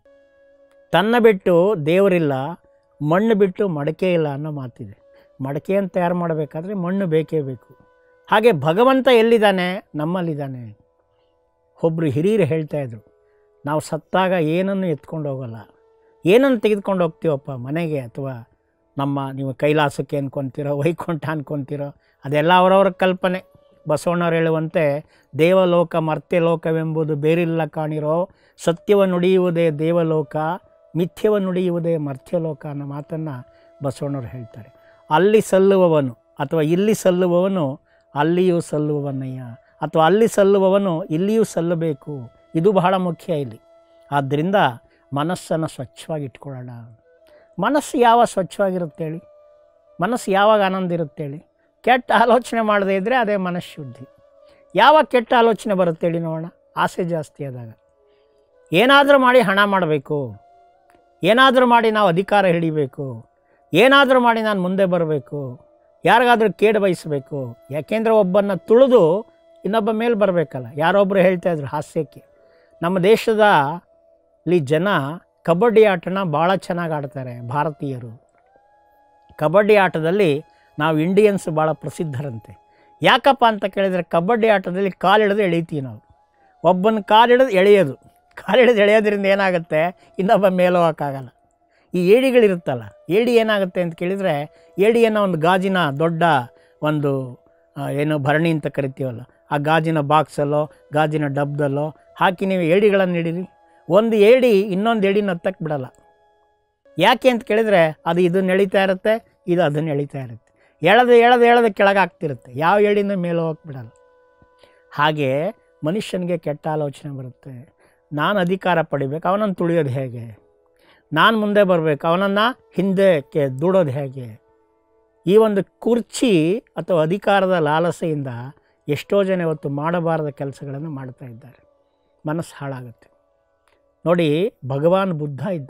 ತನ್ನ ಬಿಟ್ಟು ದೇವರಿಲ್ಲ ಮಣ್ಣು ಬಿಟ್ಟು ಮಡಕೆ ಇಲ್ಲ ಅನ್ನೋ ಮಾತಿದೆ ಮಡಕೆಯನ್ನು ತಯಾರು ಮಾಡಬೇಕಾದ್ರೆ ಮಣ್ಣು ಬೇಕೇ ಬೇಕು ಹಾಗೆ ಭಗವಂತ ಎಲ್ಲಿದ್ದಾನೆ ನಮ್ಮಲ್ಲಿದ್ದಾನೆ ಒಬ್ಬರು ಹಿರಿಯರು ಹೇಳ್ತಾಯಿದ್ರು ನಾವು ಸತ್ತಾಗ ಏನನ್ನು ಎತ್ಕೊಂಡು ಹೋಗಲ್ಲ ಏನನ್ನು ತೆಗೆದುಕೊಂಡು ಹೋಗ್ತೀವಪ್ಪ ಮನೆಗೆ ಅಥವಾ ನಮ್ಮ ನೀವು ಕೈಲಾಸಕ್ಕೆ ಅನ್ಕೊತೀರೋ ವೈಕುಂಠ ಅನ್ಕೊತೀರೋ ಅದೆಲ್ಲ ಅವರವರ ಕಲ್ಪನೆ ಬಸವಣ್ಣವ್ರು ಹೇಳುವಂತೆ ದೇವಲೋಕ ಮರ್ತ್ಯಲೋಕವೆಂಬುದು ಬೇರಿಲ್ಲ ಕಾಣಿರೋ ಸತ್ಯವ ನುಡಿಯುವುದೇ ದೇವಲೋಕ ಮಿಥ್ಯವ ನುಡಿಯುವುದೇ ಮರ್ತ್ಯಲೋಕ ಅನ್ನೋ ಮಾತನ್ನು ಬಸವಣ್ಣವ್ರು ಹೇಳ್ತಾರೆ ಅಲ್ಲಿ ಸಲ್ಲುವವನು ಅಥವಾ ಇಲ್ಲಿ ಸಲ್ಲುವವನು ಅಲ್ಲಿಯೂ ಸಲ್ಲುವವನಯ್ಯ ಅಥವಾ ಅಲ್ಲಿ ಸಲ್ಲುವವನು ಇಲ್ಲಿಯೂ ಸಲ್ಲಬೇಕು ಇದು ಬಹಳ ಮುಖ್ಯ ಇಲ್ಲಿ ಆದ್ದರಿಂದ ಮನಸ್ಸನ್ನು ಸ್ವಚ್ಛವಾಗಿ ಇಟ್ಕೊಳ್ಳೋಣ ಮನಸ್ಸು ಯಾವಾಗ ಸ್ವಚ್ಛವಾಗಿರುತ್ತೆ ಹೇಳಿ ಮನಸ್ಸು ಯಾವಾಗ ಆನಂದ ಇರುತ್ತೆ ಹೇಳಿ ಕೆಟ್ಟ ಆಲೋಚನೆ ಮಾಡದೇ ಇದ್ದರೆ ಅದೇ ಮನಃಶುದ್ಧಿ ಯಾವಾಗ ಕೆಟ್ಟ ಆಲೋಚನೆ ಬರುತ್ತೆ ಹೇಳಿ ನೋಡೋಣ ಆಸೆ ಜಾಸ್ತಿ ಆದಾಗ ಏನಾದರೂ ಮಾಡಿ ಹಣ ಮಾಡಬೇಕು ಏನಾದರೂ ಮಾಡಿ ನಾವು ಅಧಿಕಾರ ಹಿಡಿಬೇಕು ಏನಾದರೂ ಮಾಡಿ ನಾನು ಮುಂದೆ ಬರಬೇಕು ಯಾರಿಗಾದ್ರೂ ಕೇಡು ಬಯಸಬೇಕು ಯಾಕೆಂದರೆ ಒಬ್ಬನ್ನು ತುಳಿದು ಇನ್ನೊಬ್ಬ ಮೇಲೆ ಬರಬೇಕಲ್ಲ ಯಾರೊಬ್ಬರು ಹೇಳ್ತಾ ಇದ್ರು ಹಾಸ್ಯಕ್ಕೆ ನಮ್ಮ ದೇಶದ ಇಲ್ಲಿ ಜನ ಕಬಡ್ಡಿ ಆಟನ ಭಾಳ ಚೆನ್ನಾಗಿ ಆಡ್ತಾರೆ ಭಾರತೀಯರು ಕಬಡ್ಡಿ ಆಟದಲ್ಲಿ ನಾವು ಇಂಡಿಯನ್ಸ್ ಭಾಳ ಪ್ರಸಿದ್ಧರಂತೆ ಯಾಕಪ್ಪ ಅಂತ ಕೇಳಿದರೆ ಕಬಡ್ಡಿ ಆಟದಲ್ಲಿ ಕಾಲಿಡಿದು ಎಳೀತೀವಿ ನಾವು ಒಬ್ಬನ ಕಾಲಿಡಿದು ಎಳೆಯೋದು ಕಾಲಿಡಿದು ಎಳೆಯೋದ್ರಿಂದ ಏನಾಗುತ್ತೆ ಇನ್ನೊಬ್ಬ ಮೇಲೆ ಹೋಗೋಕ್ಕಾಗಲ್ಲ ಈ ಏಡಿಗಳಿರುತ್ತಲ್ಲ ಏಡಿ ಏನಾಗುತ್ತೆ ಅಂತ ಕೇಳಿದರೆ ಏಡಿಯನ್ನು ಒಂದು ಗಾಜಿನ ದೊಡ್ಡ ಒಂದು ಆ, ಏನು ಭರಣಿ ಅಂತ ಕರಿತೀವಲ್ಲ ಆ ಗಾಜಿನ ಬಾಕ್ಸಲ್ಲೋ ಗಾಜಿನ ಡಬ್ಬದಲ್ಲೋ ಹಾಕಿ ನೀವು ಏಡಿಗಳನ್ನು ಹಿಡೀರಿ ಒಂದು ಏಡಿ ಇನ್ನೊಂದು ಏಡಿನ ಹತ್ತಕ್ಕೆ ಬಿಡಲ್ಲ ಯಾಕೆ ಅಂತ ಕೇಳಿದರೆ ಅದು ಇದನ್ನು ಎಳಿತಾ ಇರುತ್ತೆ ಇದು ಅದನ್ನು ಎಳಿತಾ ಇರುತ್ತೆ ಎಳೆದು ಎಳೆದು ಎಳೆದು ಕೆಳಗೆ ಆಗ್ತಿರುತ್ತೆ ಯಾವ ಏಡಿನ ಮೇಲೆ ಹೋಗಕ್ಕೆ ಬಿಡಲ್ಲ ಹಾಗೆ ಮನುಷ್ಯನಿಗೆ ಕೆಟ್ಟ ಆಲೋಚನೆ ಬರುತ್ತೆ ನಾನು ಅಧಿಕಾರ ಪಡಿಬೇಕು ಅವನನ್ನು ತುಳಿಯೋದು ಹೇಗೆ ನಾನು ಮುಂದೆ ಬರಬೇಕು ಅವನನ್ನು ಹಿಂದಕ್ಕೆ ದೂಡೋದು ಹೇಗೆ ಈ ಒಂದು ಕುರ್ಚಿ ಅಥವಾ ಅಧಿಕಾರದ ಲಾಲಸೆಯಿಂದ ಎಷ್ಟೋ ಜನ ಇವತ್ತು ಮಾಡಬಾರದ ಕೆಲಸಗಳನ್ನು ಮಾಡ್ತಾ ಇದ್ದಾರೆ ಮನಸ್ಸು ಹಾಳಾಗುತ್ತೆ ನೋಡಿ ಭಗವಾನ್ ಬುದ್ಧ ಇದ್ದ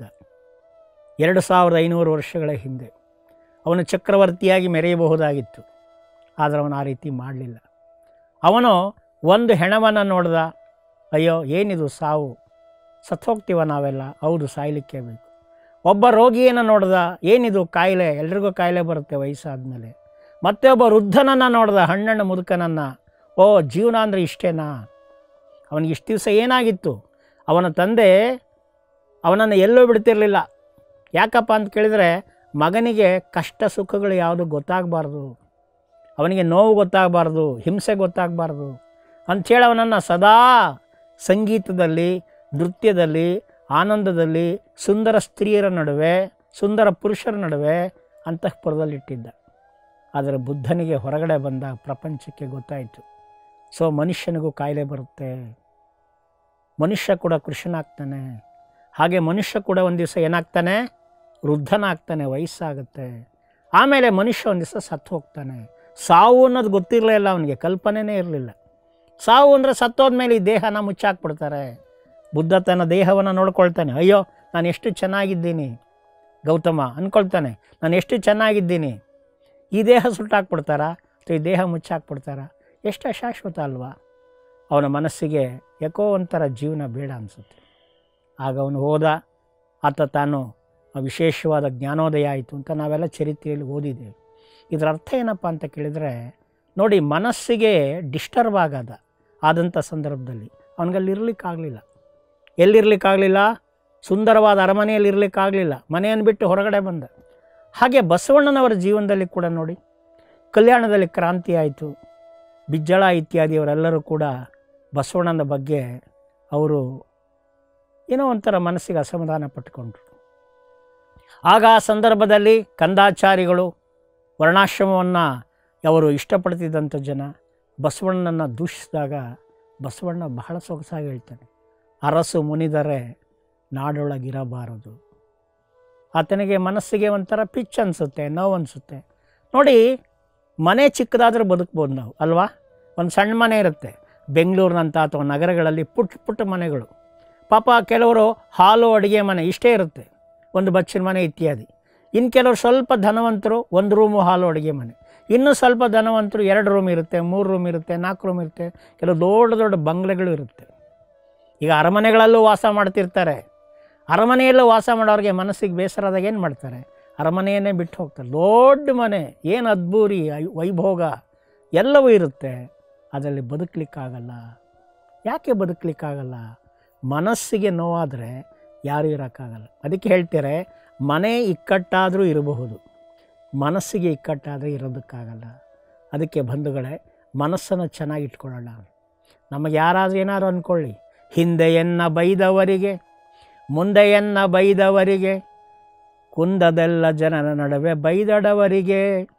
ಎರಡು ಸಾವಿರದ ಐನೂರು ವರ್ಷಗಳ ಹಿಂದೆ ಅವನು ಚಕ್ರವರ್ತಿಯಾಗಿ ಮೆರೆಯಬಹುದಾಗಿತ್ತು ಆದರೆ ಅವನು ಆ ರೀತಿ ಮಾಡಲಿಲ್ಲ ಅವನು ಒಂದು ಹೆಣವನ್ನು ನೋಡ್ದ ಅಯ್ಯೋ ಏನಿದು ಸಾವು ಸತ್ತೋಗ್ತೀವ ನಾವೆಲ್ಲ ಹೌದು ಸಾಯಲಿಕ್ಕೆ ಬೇಕು ಒಬ್ಬ ರೋಗಿಯನ್ನು ನೋಡ್ದ ಏನಿದು ಕಾಯಿಲೆ ಎಲ್ರಿಗೂ ಕಾಯಿಲೆ ಬರುತ್ತೆ ವಯಸ್ಸಾದಮೇಲೆ ಮತ್ತೆ ಒಬ್ಬ ವೃದ್ಧನನ್ನು ನೋಡ್ದ ಹಣ್ಣಣ್ಣ ಮುದುಕನನ್ನು ಓ ಜೀವನ ಅಂದರೆ ಇಷ್ಟೇನಾ ಅವನಿಗೆ ಇಷ್ಟು ದಿವಸ ಏನಾಗಿತ್ತು ಅವನ ತಂದೆ ಅವನನ್ನು ಎಲ್ಲೂ ಬಿಡ್ತಿರಲಿಲ್ಲ ಯಾಕಪ್ಪ ಅಂತ ಕೇಳಿದರೆ ಮಗನಿಗೆ ಕಷ್ಟ ಸುಖಗಳು ಯಾವುದು ಗೊತ್ತಾಗಬಾರ್ದು ಅವನಿಗೆ ನೋವು ಗೊತ್ತಾಗಬಾರ್ದು ಹಿಂಸೆ ಗೊತ್ತಾಗಬಾರ್ದು ಅಂಥೇಳಿ ಅವನನ್ನು ಸದಾ ಸಂಗೀತದಲ್ಲಿ ನೃತ್ಯದಲ್ಲಿ ಆನಂದದಲ್ಲಿ ಸುಂದರ ಸ್ತ್ರೀಯರ ನಡುವೆ ಸುಂದರ ಪುರುಷರ ನಡುವೆ ಅಂತಃಪುರದಲ್ಲಿಟ್ಟಿದ್ದ ಆದರೆ ಬುದ್ಧನಿಗೆ ಹೊರಗಡೆ ಬಂದಾಗ ಪ್ರಪಂಚಕ್ಕೆ ಗೊತ್ತಾಯಿತು ಸೊ ಮನುಷ್ಯನಿಗೂ ಕಾಯಿಲೆ ಬರುತ್ತೆ ಮನುಷ್ಯ ಕೂಡ ಕೃಷ್ಣನಾಗ್ತಾನೆ ಹಾಗೆ ಮನುಷ್ಯ ಕೂಡ ಒಂದು ದಿವಸ ಏನಾಗ್ತಾನೆ ವೃದ್ಧನಾಗ್ತಾನೆ ವಯಸ್ಸಾಗುತ್ತೆ ಆಮೇಲೆ ಮನುಷ್ಯ ಒಂದು ದಿವಸ ಸತ್ತು ಹೋಗ್ತಾನೆ ಸಾವು ಅನ್ನೋದು ಗೊತ್ತಿರಲೇ ಇಲ್ಲ ಅವನಿಗೆ ಕಲ್ಪನೆನೇ ಇರಲಿಲ್ಲ ಸಾವು ಅಂದರೆ ಸತ್ತೋದ್ಮೇಲೆ ಈ ದೇಹನ ಮುಚ್ಚಾಕ್ಬಿಡ್ತಾರೆ ಬುದ್ಧ ತನ್ನ ದೇಹವನ್ನು ನೋಡ್ಕೊಳ್ತಾನೆ ಅಯ್ಯೋ ನಾನು ಎಷ್ಟು ಚೆನ್ನಾಗಿದ್ದೀನಿ ಗೌತಮ ಅಂದ್ಕೊಳ್ತಾನೆ ನಾನು ಎಷ್ಟು ಚೆನ್ನಾಗಿದ್ದೀನಿ ಈ ದೇಹ ಸುಟ್ಟಾಕ್ಬಿಡ್ತಾರಾ ಅಥವಾ ಈ ದೇಹ ಮುಚ್ಚಾಕ್ಬಿಡ್ತಾರಾ ಎಷ್ಟು ಅಶಾಶ್ವತ ಅಲ್ವಾ ಅವನ ಮನಸ್ಸಿಗೆ ಯಾಕೋ ಒಂಥರ ಜೀವನ ಬೇಡ ಅನಿಸುತ್ತೆ ಆಗ ಅವನು ಹೋದ ಆತ ತಾನು ವಿಶೇಷವಾದ ಜ್ಞಾನೋದಯ ಆಯಿತು ಅಂತ ನಾವೆಲ್ಲ ಚರಿತ್ರೆಯಲ್ಲಿ ಓದಿದ್ದೇವೆ ಇದರ ಅರ್ಥ ಏನಪ್ಪ ಅಂತ ಕೇಳಿದರೆ ನೋಡಿ ಮನಸ್ಸಿಗೆ ಡಿಸ್ಟರ್ಬ್ ಆಗದ ಆದಂಥ ಸಂದರ್ಭದಲ್ಲಿ ಅವನಿಗಲ್ಲಿ ಇರಲಿಕ್ಕಾಗಲಿಲ್ಲ ಎಲ್ಲಿರಲಿಕ್ಕಾಗಲಿಲ್ಲ ಸುಂದರವಾದ ಅರಮನೆಯಲ್ಲಿ ಇರಲಿಕ್ಕಾಗಲಿಲ್ಲ ಮನೆಯನ್ನು ಬಿಟ್ಟು ಹೊರಗಡೆ ಬಂದ ಹಾಗೆ ಬಸವಣ್ಣನವರ ಜೀವನದಲ್ಲಿ ಕೂಡ ನೋಡಿ ಕಲ್ಯಾಣದಲ್ಲಿ ಕ್ರಾಂತಿ ಆಯಿತು ಬಿಜ್ಜಳ ಇತ್ಯಾದಿಯವರೆಲ್ಲರೂ ಕೂಡ ಬಸವಣ್ಣನ ಬಗ್ಗೆ ಅವರು ಏನೋ ಒಂಥರ ಮನಸ್ಸಿಗೆ ಅಸಮಾಧಾನ ಪಟ್ಕೊಂಡ್ರು ಆಗ ಆ ಸಂದರ್ಭದಲ್ಲಿ ಕಂದಾಚಾರಿಗಳು ವರ್ಣಾಶ್ರಮವನ್ನು ಅವರು ಇಷ್ಟಪಡ್ತಿದ್ದಂಥ ಜನ ಬಸವಣ್ಣನನ್ನು ದೂಷಿಸಿದಾಗ ಬಸವಣ್ಣ ಬಹಳ ಸೊಗಸಾಗಿ ಹೇಳ್ತಾನೆ ಅರಸು ಮುನಿದರೆ ನಾಡೊಳಗಿರಬಾರದು ಆತನಿಗೆ ಮನಸ್ಸಿಗೆ ಒಂಥರ ಪಿಚ್ ಅನಿಸುತ್ತೆ ನೋವು ಅನಿಸುತ್ತೆ ನೋಡಿ ಮನೆ ಚಿಕ್ಕದಾದರೂ ಬದುಕ್ಬೋದು ನಾವು ಅಲ್ವಾ ಒಂದು ಸಣ್ಣ ಮನೆ ಇರುತ್ತೆ ಬೆಂಗಳೂರಿನಂಥ ಅಥವಾ ನಗರಗಳಲ್ಲಿ ಪುಟ್ಟ ಪುಟ್ಟ ಮನೆಗಳು ಪಾಪ ಕೆಲವರು ಹಾಲು ಅಡುಗೆ ಮನೆ ಇಷ್ಟೇ ಇರುತ್ತೆ ಒಂದು ಬಚ್ಚಿನ ಮನೆ ಇತ್ಯಾದಿ ಇನ್ನು ಕೆಲವರು ಸ್ವಲ್ಪ ಧನವಂತರು ಒಂದು ರೂಮು ಹಾಲು ಅಡುಗೆ ಮನೆ ಇನ್ನೂ ಸ್ವಲ್ಪ ಧನವಂತರು ಎರಡು ರೂಮ್ ಇರುತ್ತೆ ಮೂರು ರೂಮ್ ಇರುತ್ತೆ ನಾಲ್ಕು ರೂಮ್ ಇರುತ್ತೆ ಕೆಲವು ದೊಡ್ಡ ದೊಡ್ಡ ಬಂಗ್ಲೆಗಳು ಇರುತ್ತೆ ಈಗ ಅರಮನೆಗಳಲ್ಲೂ ವಾಸ ಮಾಡ್ತಿರ್ತಾರೆ ಅರಮನೆಯಲ್ಲೂ ವಾಸ ಮಾಡೋರಿಗೆ ಮನಸ್ಸಿಗೆ ಬೇಸರದಾಗ ಏನು ಮಾಡ್ತಾರೆ ಅರಮನೆಯನ್ನೇ ಬಿಟ್ಟು ಹೋಗ್ತಾರೆ ದೊಡ್ಡ ಮನೆ ಏನು ಅದ್ಭೂರಿ ಐ- ವೈಭೋಗ ಎಲ್ಲವೂ ಇರುತ್ತೆ ಅದರಲ್ಲಿ ಬದುಕಲಿಕ್ಕಾಗಲ್ಲ ಯಾಕೆ ಬದುಕಲಿಕ್ಕಾಗಲ್ಲ ಮನಸ್ಸಿಗೆ ನೋವಾದರೆ ಯಾರೂ ಇರೋಕ್ಕಾಗಲ್ಲ ಅದಕ್ಕೆ ಹೇಳ್ತಾರೆ ಮನೆ ಇಕ್ಕಟ್ಟಾದರೂ ಇರಬಹುದು ಮನಸ್ಸಿಗೆ ಇಕ್ಕಟ್ಟಾದರೆ ಇರೋದಕ್ಕಾಗಲ್ಲ ಅದಕ್ಕೆ ಬಂಧುಗಳೇ ಮನಸ್ಸನ್ನು ಚೆನ್ನಾಗಿ ಇಟ್ಕೊಳ್ಳೋಣ ನಮಗೆ ಯಾರಾದರೂ ಏನಾದ್ರು ಅಂದ್ಕೊಳ್ಳಿ ಹಿಂದೆಯನ್ನ ಬೈದವರಿಗೆ ಮುಂದೆಯನ್ನ ಬೈದವರಿಗೆ ಕುಂದದೆಲ್ಲ ಜನರ ನಡುವೆ ಬೈದಡವರಿಗೆ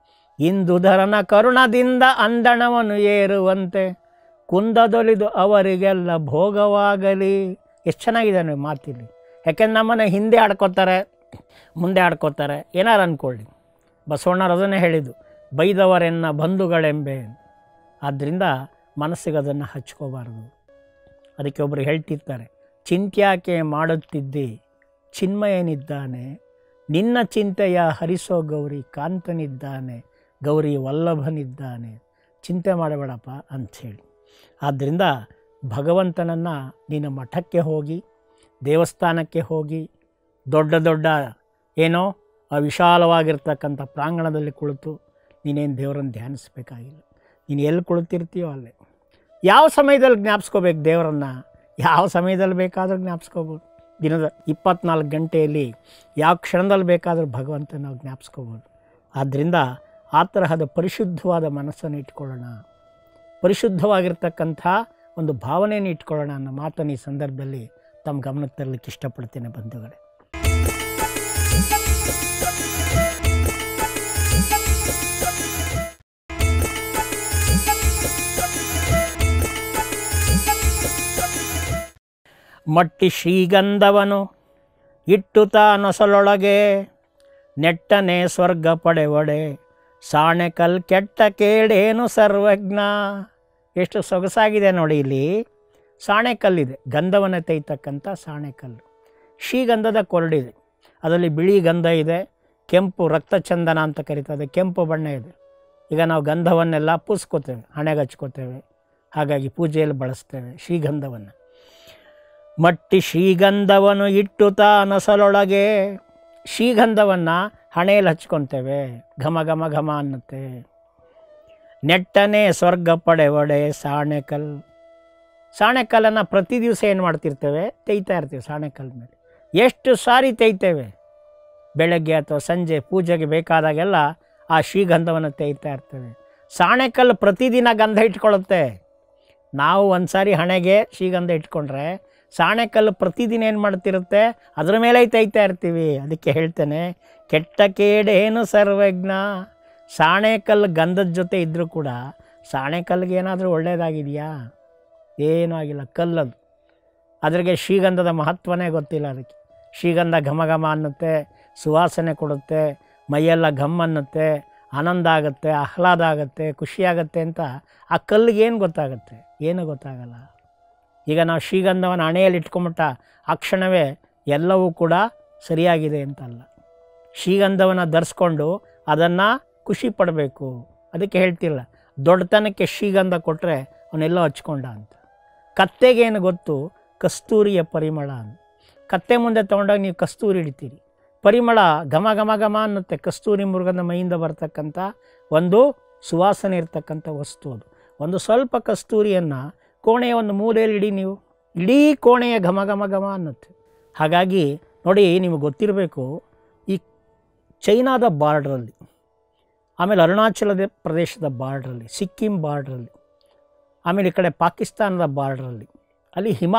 ಇಂದುಧರನ ಕರುಣದಿಂದ ಅಂದಣವನ್ನು ಏರುವಂತೆ ಕುಂದದೊಲಿದು ಅವರಿಗೆಲ್ಲ ಭೋಗವಾಗಲಿ ಎಷ್ಟು ಚೆನ್ನಾಗಿದೆ ನೋಡಿ ಮಾತಿಲ್ಲಿ ಯಾಕೆಂದ್ರೆ ನಮ್ಮನ್ನು ಹಿಂದೆ ಆಡ್ಕೋತಾರೆ ಮುಂದೆ ಆಡ್ಕೋತಾರೆ ಏನಾರು ಅಂದ್ಕೊಳ್ಳಿ ಬಸವಣ್ಣರು ಅದನ್ನೇ ಹೇಳಿದ್ದು ಬೈದವರೆನ್ನ ಬಂಧುಗಳೆಂಬೆ ಆದ್ದರಿಂದ ಮನಸ್ಸಿಗೆ ಅದನ್ನು ಹಚ್ಕೋಬಾರ್ದು ಅದಕ್ಕೆ ಒಬ್ಬರು ಹೇಳ್ತಿರ್ತಾರೆ ಚಿಂತ್ಯಾಕೆ ಮಾಡುತ್ತಿದ್ದಿ ಚಿನ್ಮಯನಿದ್ದಾನೆ ನಿನ್ನ ಚಿಂತೆಯ ಹರಿಸೋ ಗೌರಿ ಕಾಂತನಿದ್ದಾನೆ ಗೌರಿ ವಲ್ಲಭನಿದ್ದಾನೆ ಚಿಂತೆ ಮಾಡಬೇಡಪ್ಪ ಅಂಥೇಳಿ ಆದ್ದರಿಂದ ಭಗವಂತನನ್ನು ನೀನು ಮಠಕ್ಕೆ ಹೋಗಿ ದೇವಸ್ಥಾನಕ್ಕೆ ಹೋಗಿ ದೊಡ್ಡ ದೊಡ್ಡ ಏನೋ ಆ ವಿಶಾಲವಾಗಿರ್ತಕ್ಕಂಥ ಪ್ರಾಂಗಣದಲ್ಲಿ ಕುಳಿತು ನೀನೇನು ದೇವರನ್ನು ಧ್ಯಾನಿಸ್ಬೇಕಾಗಿಲ್ಲ ನೀನು ಎಲ್ಲಿ ಕುಳಿತಿರ್ತೀಯೋ ಅಲ್ಲೇ ಯಾವ ಸಮಯದಲ್ಲಿ ಜ್ಞಾಪಿಸ್ಕೋಬೇಕು ದೇವರನ್ನು ಯಾವ ಸಮಯದಲ್ಲಿ ಬೇಕಾದರೂ ಜ್ಞಾಪಿಸ್ಕೋಬೋದು ದಿನದ ಇಪ್ಪತ್ನಾಲ್ಕು ಗಂಟೆಯಲ್ಲಿ ಯಾವ ಕ್ಷಣದಲ್ಲಿ ಬೇಕಾದರೂ ಭಗವಂತ ನಾವು ಜ್ಞಾಪಿಸ್ಕೋಬೋದು ಆದ್ದರಿಂದ ಆ ತರಹದ ಪರಿಶುದ್ಧವಾದ ಮನಸ್ಸನ್ನು ಇಟ್ಕೊಳ್ಳೋಣ ಪರಿಶುದ್ಧವಾಗಿರ್ತಕ್ಕಂಥ ಒಂದು ಭಾವನೆಯನ್ನು ಇಟ್ಕೊಳ್ಳೋಣ ಅನ್ನೋ ಮಾತನ್ನು ಈ ಸಂದರ್ಭದಲ್ಲಿ ತಮ್ಮ ಗಮನಕ್ಕೆ ತರಲಿಕ್ಕೆ ಇಷ್ಟಪಡ್ತೇನೆ ಬಂಧುಗಳೇ ಮಟ್ಟಿ ಶ್ರೀಗಂಧವನು ಇಟ್ಟು ನೊಸಲೊಳಗೆ ನೆಟ್ಟನೆ ಸ್ವರ್ಗ ಪಡೆವಡೆ ಸಾಣೆಕಲ್ ಕೆಟ್ಟ ಕೇಳೇನು ಸರ್ವಜ್ಞ ಎಷ್ಟು ಸೊಗಸಾಗಿದೆ ನೋಡಿ ಇಲ್ಲಿ ಸಾಣೆಕಲ್ಲಿದೆ ಗಂಧವನ್ನು ತೆಯ್ತಕ್ಕಂಥ ಸಾಣೆಕಲ್ಲು ಶ್ರೀಗಂಧದ ಕೊರಡಿದೆ ಅದರಲ್ಲಿ ಬಿಳಿ ಗಂಧ ಇದೆ ಕೆಂಪು ರಕ್ತಚಂದನ ಅಂತ ಕರೀತದೆ ಕೆಂಪು ಬಣ್ಣ ಇದೆ ಈಗ ನಾವು ಗಂಧವನ್ನೆಲ್ಲ ಪೂಸ್ಕೋತೇವೆ ಹಣೆಗೆ ಹಚ್ಕೋತೇವೆ ಹಾಗಾಗಿ ಪೂಜೆಯಲ್ಲಿ ಬಳಸ್ತೇವೆ ಶ್ರೀಗಂಧವನ್ನು ಮಟ್ಟಿ ಶ್ರೀಗಂಧವನ್ನು ಇಟ್ಟು ನೊಸಲೊಳಗೆ ಶ್ರೀಗಂಧವನ್ನು ಹಣೆಯಲ್ಲಿ ಹಚ್ಕೊತೇವೆ ಘಮ ಘಮ ಘಮ ಅನ್ನುತ್ತೆ ನೆಟ್ಟನೆ ಸ್ವರ್ಗ ಪಡೆ ಒಡೆ ಸಾಣೆಕಲ್ ಸಾಣೆಕಲ್ಲನ್ನು ಪ್ರತಿ ದಿವಸ ಏನು ಮಾಡ್ತಿರ್ತೇವೆ ತೆಯ್ತಾ ಇರ್ತೀವಿ ಸಾಣೆಕಲ್ ಮೇಲೆ ಎಷ್ಟು ಸಾರಿ ತೆಯ್ತೇವೆ ಬೆಳಗ್ಗೆ ಅಥವಾ ಸಂಜೆ ಪೂಜೆಗೆ ಬೇಕಾದಾಗೆಲ್ಲ ಆ ಶ್ರೀಗಂಧವನ್ನು ತೆಯ್ತಾ ಇರ್ತೇವೆ ಸಾಣೆಕಲ್ಲು ಪ್ರತಿದಿನ ಗಂಧ ಇಟ್ಕೊಳ್ಳುತ್ತೆ ನಾವು ಒಂದು ಸಾರಿ ಹಣೆಗೆ ಶ್ರೀಗಂಧ ಇಟ್ಕೊಂಡ್ರೆ ಸಾಣೆಕಲ್ಲು ಪ್ರತಿದಿನ ಏನು ಮಾಡ್ತಿರುತ್ತೆ ಅದ್ರ ಮೇಲೆ ತೆಯ್ತಾ ಇರ್ತೀವಿ ಅದಕ್ಕೆ ಹೇಳ್ತೇನೆ ಕೆಟ್ಟ ಕೇಡೇನು ಸರ್ವಜ್ಞ ಸಾಣೆಕಲ್ಲು ಗಂಧದ ಜೊತೆ ಇದ್ದರೂ ಕೂಡ ಸಾಣೆಕಲ್ಲಿಗೆ ಏನಾದರೂ ಒಳ್ಳೆಯದಾಗಿದೆಯಾ ಏನೂ ಆಗಿಲ್ಲ ಕಲ್ಲದು ಅದ್ರಿಗೆ ಶ್ರೀಗಂಧದ ಮಹತ್ವನೇ ಗೊತ್ತಿಲ್ಲ ಅದಕ್ಕೆ ಶ್ರೀಗಂಧ ಘಮ ಘಮ ಅನ್ನುತ್ತೆ ಸುವಾಸನೆ ಕೊಡುತ್ತೆ ಮೈಯೆಲ್ಲ ಘಮ್ ಅನ್ನುತ್ತೆ ಆನಂದ ಆಗುತ್ತೆ ಆಹ್ಲಾದ ಆಗುತ್ತೆ ಖುಷಿಯಾಗತ್ತೆ ಅಂತ ಆ ಕಲ್ಲಿಗೆ ಏನು ಗೊತ್ತಾಗುತ್ತೆ ಏನೂ ಗೊತ್ತಾಗಲ್ಲ ಈಗ ನಾವು ಶ್ರೀಗಂಧವನ್ನು ಹಣೆಯಲ್ಲಿ ಇಟ್ಕೊಂಬಿಟ್ಟ ಆ ಕ್ಷಣವೇ ಎಲ್ಲವೂ ಕೂಡ ಸರಿಯಾಗಿದೆ ಅಂತಲ್ಲ ಶ್ರೀಗಂಧವನ್ನು ಧರಿಸ್ಕೊಂಡು ಅದನ್ನು ಖುಷಿ ಪಡಬೇಕು ಅದಕ್ಕೆ ಹೇಳ್ತಿಲ್ಲ ದೊಡ್ಡತನಕ್ಕೆ ಶ್ರೀಗಂಧ ಕೊಟ್ಟರೆ ಅವನೆಲ್ಲೋ ಹಚ್ಕೊಂಡ ಅಂತ ಕತ್ತೆಗೇನು ಗೊತ್ತು ಕಸ್ತೂರಿಯ ಪರಿಮಳ ಅಂತ ಕತ್ತೆ ಮುಂದೆ ತೊಗೊಂಡಾಗ ನೀವು ಕಸ್ತೂರಿ ಹಿಡಿತೀರಿ ಪರಿಮಳ ಘಮ ಘಮ ಘಮ ಅನ್ನುತ್ತೆ ಕಸ್ತೂರಿ ಮೃಗದ ಮೈಯಿಂದ ಬರ್ತಕ್ಕಂಥ ಒಂದು ಸುವಾಸನೆ ಇರ್ತಕ್ಕಂಥ ವಸ್ತು ಅದು ಒಂದು ಸ್ವಲ್ಪ ಕಸ್ತೂರಿಯನ್ನು ಕೋಣೆಯ ಒಂದು ಮೂಲೆಯಲ್ಲಿ ಇಡಿ ನೀವು ಇಡೀ ಕೋಣೆಯ ಘಮ ಘಮ ಘಮ ಅನ್ನುತ್ತೆ ಹಾಗಾಗಿ ನೋಡಿ ನಿಮಗೆ ಗೊತ್ತಿರಬೇಕು ಈ ಚೈನಾದ ಬಾರ್ಡ್ರಲ್ಲಿ ಆಮೇಲೆ ಅರುಣಾಚಲದ ಪ್ರದೇಶದ ಬಾರ್ಡ್ರಲ್ಲಿ ಸಿಕ್ಕಿಂ ಬಾರ್ಡ್ರಲ್ಲಿ ಆಮೇಲೆ ಈ ಕಡೆ ಪಾಕಿಸ್ತಾನದ ಬಾರ್ಡ್ರಲ್ಲಿ ಅಲ್ಲಿ ಹಿಮ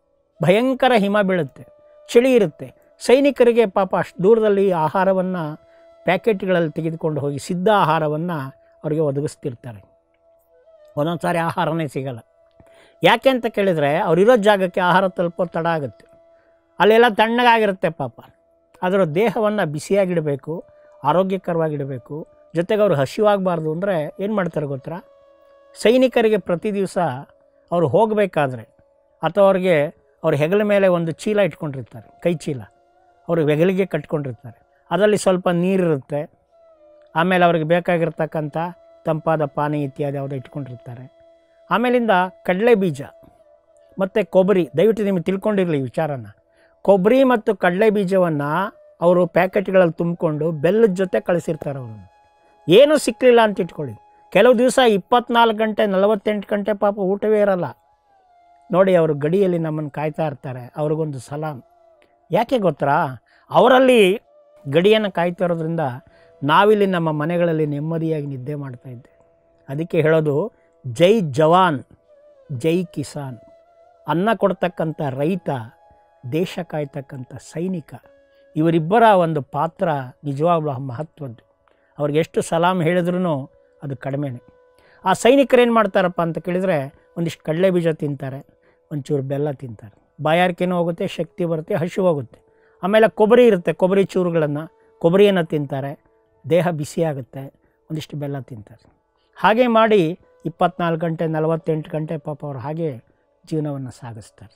ಭಯಂಕರ ಹಿಮ ಬೀಳುತ್ತೆ ಚಳಿ ಇರುತ್ತೆ ಸೈನಿಕರಿಗೆ ಪಾಪ ಅಷ್ಟು ದೂರದಲ್ಲಿ ಆಹಾರವನ್ನು ಪ್ಯಾಕೆಟ್ಗಳಲ್ಲಿ ತೆಗೆದುಕೊಂಡು ಹೋಗಿ ಸಿದ್ಧ ಆಹಾರವನ್ನು ಅವರಿಗೆ ಒದಗಿಸ್ತಿರ್ತಾರೆ ಒಂದೊಂದು ಸಾರಿ ಆಹಾರನೇ ಸಿಗಲ್ಲ ಯಾಕೆ ಅಂತ ಕೇಳಿದರೆ ಅವರಿರೋ ಜಾಗಕ್ಕೆ ಆಹಾರ ತಲುಪೋ ತಡ ಆಗುತ್ತೆ ಅಲ್ಲೆಲ್ಲ ತಣ್ಣಗಾಗಿರುತ್ತೆ ಪಾಪ ಅದರ ದೇಹವನ್ನು ಬಿಸಿಯಾಗಿಡಬೇಕು ಆರೋಗ್ಯಕರವಾಗಿಡಬೇಕು ಜೊತೆಗೆ ಅವರು ಹಸಿವಾಗಬಾರ್ದು ಅಂದರೆ ಏನು ಮಾಡ್ತಾರೆ ಗೊತ್ತಾ ಸೈನಿಕರಿಗೆ ಪ್ರತಿ ದಿವಸ ಅವರು ಹೋಗಬೇಕಾದ್ರೆ ಅಥವಾ ಅವ್ರಿಗೆ ಅವ್ರ ಹೆಗಲ ಮೇಲೆ ಒಂದು ಚೀಲ ಇಟ್ಕೊಂಡಿರ್ತಾರೆ ಕೈ ಚೀಲ ಅವರು ಹೆಗಲಿಗೆ ಕಟ್ಕೊಂಡಿರ್ತಾರೆ ಅದರಲ್ಲಿ ಸ್ವಲ್ಪ ನೀರಿರುತ್ತೆ ಆಮೇಲೆ ಅವ್ರಿಗೆ ಬೇಕಾಗಿರ್ತಕ್ಕಂಥ ತಂಪಾದ ಪಾನಿ ಇತ್ಯಾದಿ ಯಾವುದೋ ಇಟ್ಕೊಂಡಿರ್ತಾರೆ ಆಮೇಲಿಂದ ಕಡಲೆ ಬೀಜ ಮತ್ತು ಕೊಬ್ಬರಿ ದಯವಿಟ್ಟು ನಿಮಗೆ ತಿಳ್ಕೊಂಡಿರಲಿ ಈ ವಿಚಾರನ ಕೊಬ್ಬರಿ ಮತ್ತು ಕಡಲೆ ಬೀಜವನ್ನು ಅವರು ಪ್ಯಾಕೆಟ್ಗಳಲ್ಲಿ ತುಂಬಿಕೊಂಡು ಬೆಲ್ಲದ ಜೊತೆ ಕಳಿಸಿರ್ತಾರೆ ಅವರನ್ನು ಏನೂ ಸಿಕ್ಕಲಿಲ್ಲ ಅಂತ ಇಟ್ಕೊಳ್ಳಿ ಕೆಲವು ದಿವಸ ಇಪ್ಪತ್ನಾಲ್ಕು ಗಂಟೆ ನಲವತ್ತೆಂಟು ಗಂಟೆ ಪಾಪ ಊಟವೇ ಇರಲ್ಲ ನೋಡಿ ಅವರು ಗಡಿಯಲ್ಲಿ ನಮ್ಮನ್ನು ಕಾಯ್ತಾ ಇರ್ತಾರೆ ಅವ್ರಿಗೊಂದು ಸಲಾಮ್ ಯಾಕೆ ಗೊತ್ತಾ ಅವರಲ್ಲಿ ಗಡಿಯನ್ನು ಕಾಯ್ತಾ ಇರೋದ್ರಿಂದ ನಾವಿಲ್ಲಿ ನಮ್ಮ ಮನೆಗಳಲ್ಲಿ ನೆಮ್ಮದಿಯಾಗಿ ನಿದ್ದೆ ಮಾಡ್ತಾ ಇದ್ದೇವೆ ಅದಕ್ಕೆ ಹೇಳೋದು ಜೈ ಜವಾನ್ ಜೈ ಕಿಸಾನ್ ಅನ್ನ ಕೊಡ್ತಕ್ಕಂಥ ರೈತ ದೇಶ ಕಾಯ್ತಕ್ಕಂಥ ಸೈನಿಕ ಇವರಿಬ್ಬರ ಒಂದು ಪಾತ್ರ ನಿಜವಾಗ್ಲೂ ಮಹತ್ವದ್ದು ಅವ್ರಿಗೆ ಎಷ್ಟು ಸಲಾಮ್ ಹೇಳಿದ್ರೂ ಅದು ಕಡಿಮೆನೇ ಆ ಸೈನಿಕರು ಏನು ಮಾಡ್ತಾರಪ್ಪ ಅಂತ ಕೇಳಿದರೆ ಒಂದಿಷ್ಟು ಕಡಲೆ ಬೀಜ ತಿಂತಾರೆ ಒಂಚೂರು ಬೆಲ್ಲ ತಿಂತಾರೆ ಬಾಯಾರಿಕೆನೂ ಹೋಗುತ್ತೆ ಶಕ್ತಿ ಬರುತ್ತೆ ಹಸು ಹೋಗುತ್ತೆ ಆಮೇಲೆ ಕೊಬ್ಬರಿ ಇರುತ್ತೆ ಕೊಬ್ಬರಿ ಚೂರುಗಳನ್ನು ಕೊಬ್ಬರಿಯನ್ನು ತಿಂತಾರೆ ದೇಹ ಬಿಸಿಯಾಗುತ್ತೆ ಒಂದಿಷ್ಟು ಬೆಲ್ಲ ತಿಂತಾರೆ ಹಾಗೆ ಮಾಡಿ ಇಪ್ಪತ್ನಾಲ್ಕು ಗಂಟೆ ನಲವತ್ತೆಂಟು ಗಂಟೆ ಪಾಪ ಅವರು ಹಾಗೆ ಜೀವನವನ್ನು ಸಾಗಿಸ್ತಾರೆ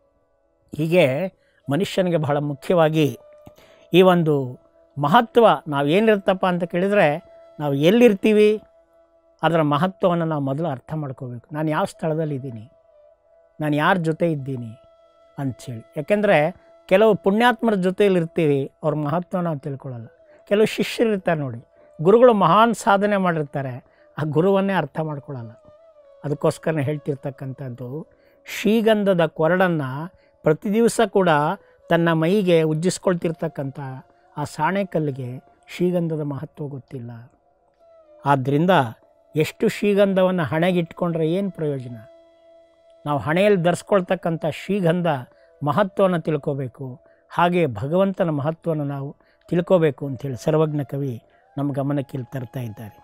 ಹೀಗೆ ಮನುಷ್ಯನಿಗೆ ಬಹಳ ಮುಖ್ಯವಾಗಿ ಈ ಒಂದು ಮಹತ್ವ ನಾವು ಏನಿರ್ತಪ್ಪ ಅಂತ ಕೇಳಿದರೆ ನಾವು ಎಲ್ಲಿರ್ತೀವಿ ಅದರ ಮಹತ್ವವನ್ನು ನಾವು ಮೊದಲು ಅರ್ಥ ಮಾಡ್ಕೋಬೇಕು ನಾನು ಯಾವ ಸ್ಥಳದಲ್ಲಿ ಇದ್ದೀನಿ ನಾನು ಯಾರ ಜೊತೆ ಇದ್ದೀನಿ ಅಂಥೇಳಿ ಯಾಕೆಂದರೆ ಕೆಲವು ಪುಣ್ಯಾತ್ಮರ ಜೊತೆಯಲ್ಲಿ ಇರ್ತೀವಿ ಅವ್ರ ಮಹತ್ವ ನಾವು ತಿಳ್ಕೊಳ್ಳಲ್ಲ ಕೆಲವು ಶಿಷ್ಯರು ಇರ್ತಾರೆ ನೋಡಿ ಗುರುಗಳು ಮಹಾನ್ ಸಾಧನೆ ಮಾಡಿರ್ತಾರೆ ಆ ಗುರುವನ್ನೇ ಅರ್ಥ ಮಾಡ್ಕೊಳ್ಳಲ್ಲ ಅದಕ್ಕೋಸ್ಕರ ಹೇಳ್ತಿರ್ತಕ್ಕಂಥದ್ದು ಶ್ರೀಗಂಧದ ಕೊರಡನ್ನು ಪ್ರತಿ ದಿವಸ ಕೂಡ ತನ್ನ ಮೈಗೆ ಉಜ್ಜಿಸ್ಕೊಳ್ತಿರ್ತಕ್ಕಂಥ ಆ ಸಾಣೆಕಲ್ಲಿಗೆ ಶ್ರೀಗಂಧದ ಮಹತ್ವ ಗೊತ್ತಿಲ್ಲ ಆದ್ದರಿಂದ ಎಷ್ಟು ಶ್ರೀಗಂಧವನ್ನು ಹಣೆಗಿಟ್ಕೊಂಡ್ರೆ ಏನು ಪ್ರಯೋಜನ ನಾವು ಹಣೆಯಲ್ಲಿ ಧರಿಸ್ಕೊಳ್ತಕ್ಕಂಥ ಶ್ರೀಗಂಧ ಮಹತ್ವವನ್ನು ತಿಳ್ಕೋಬೇಕು ಹಾಗೆ ಭಗವಂತನ ಮಹತ್ವವನ್ನು ನಾವು ತಿಳ್ಕೋಬೇಕು ಅಂಥೇಳಿ ಸರ್ವಜ್ಞ ಕವಿ ನಮ್ಮ ಗಮನಕ್ಕೆ ಇಲ್ಲಿ ತರ್ತಾ ಇದ್ದಾರೆ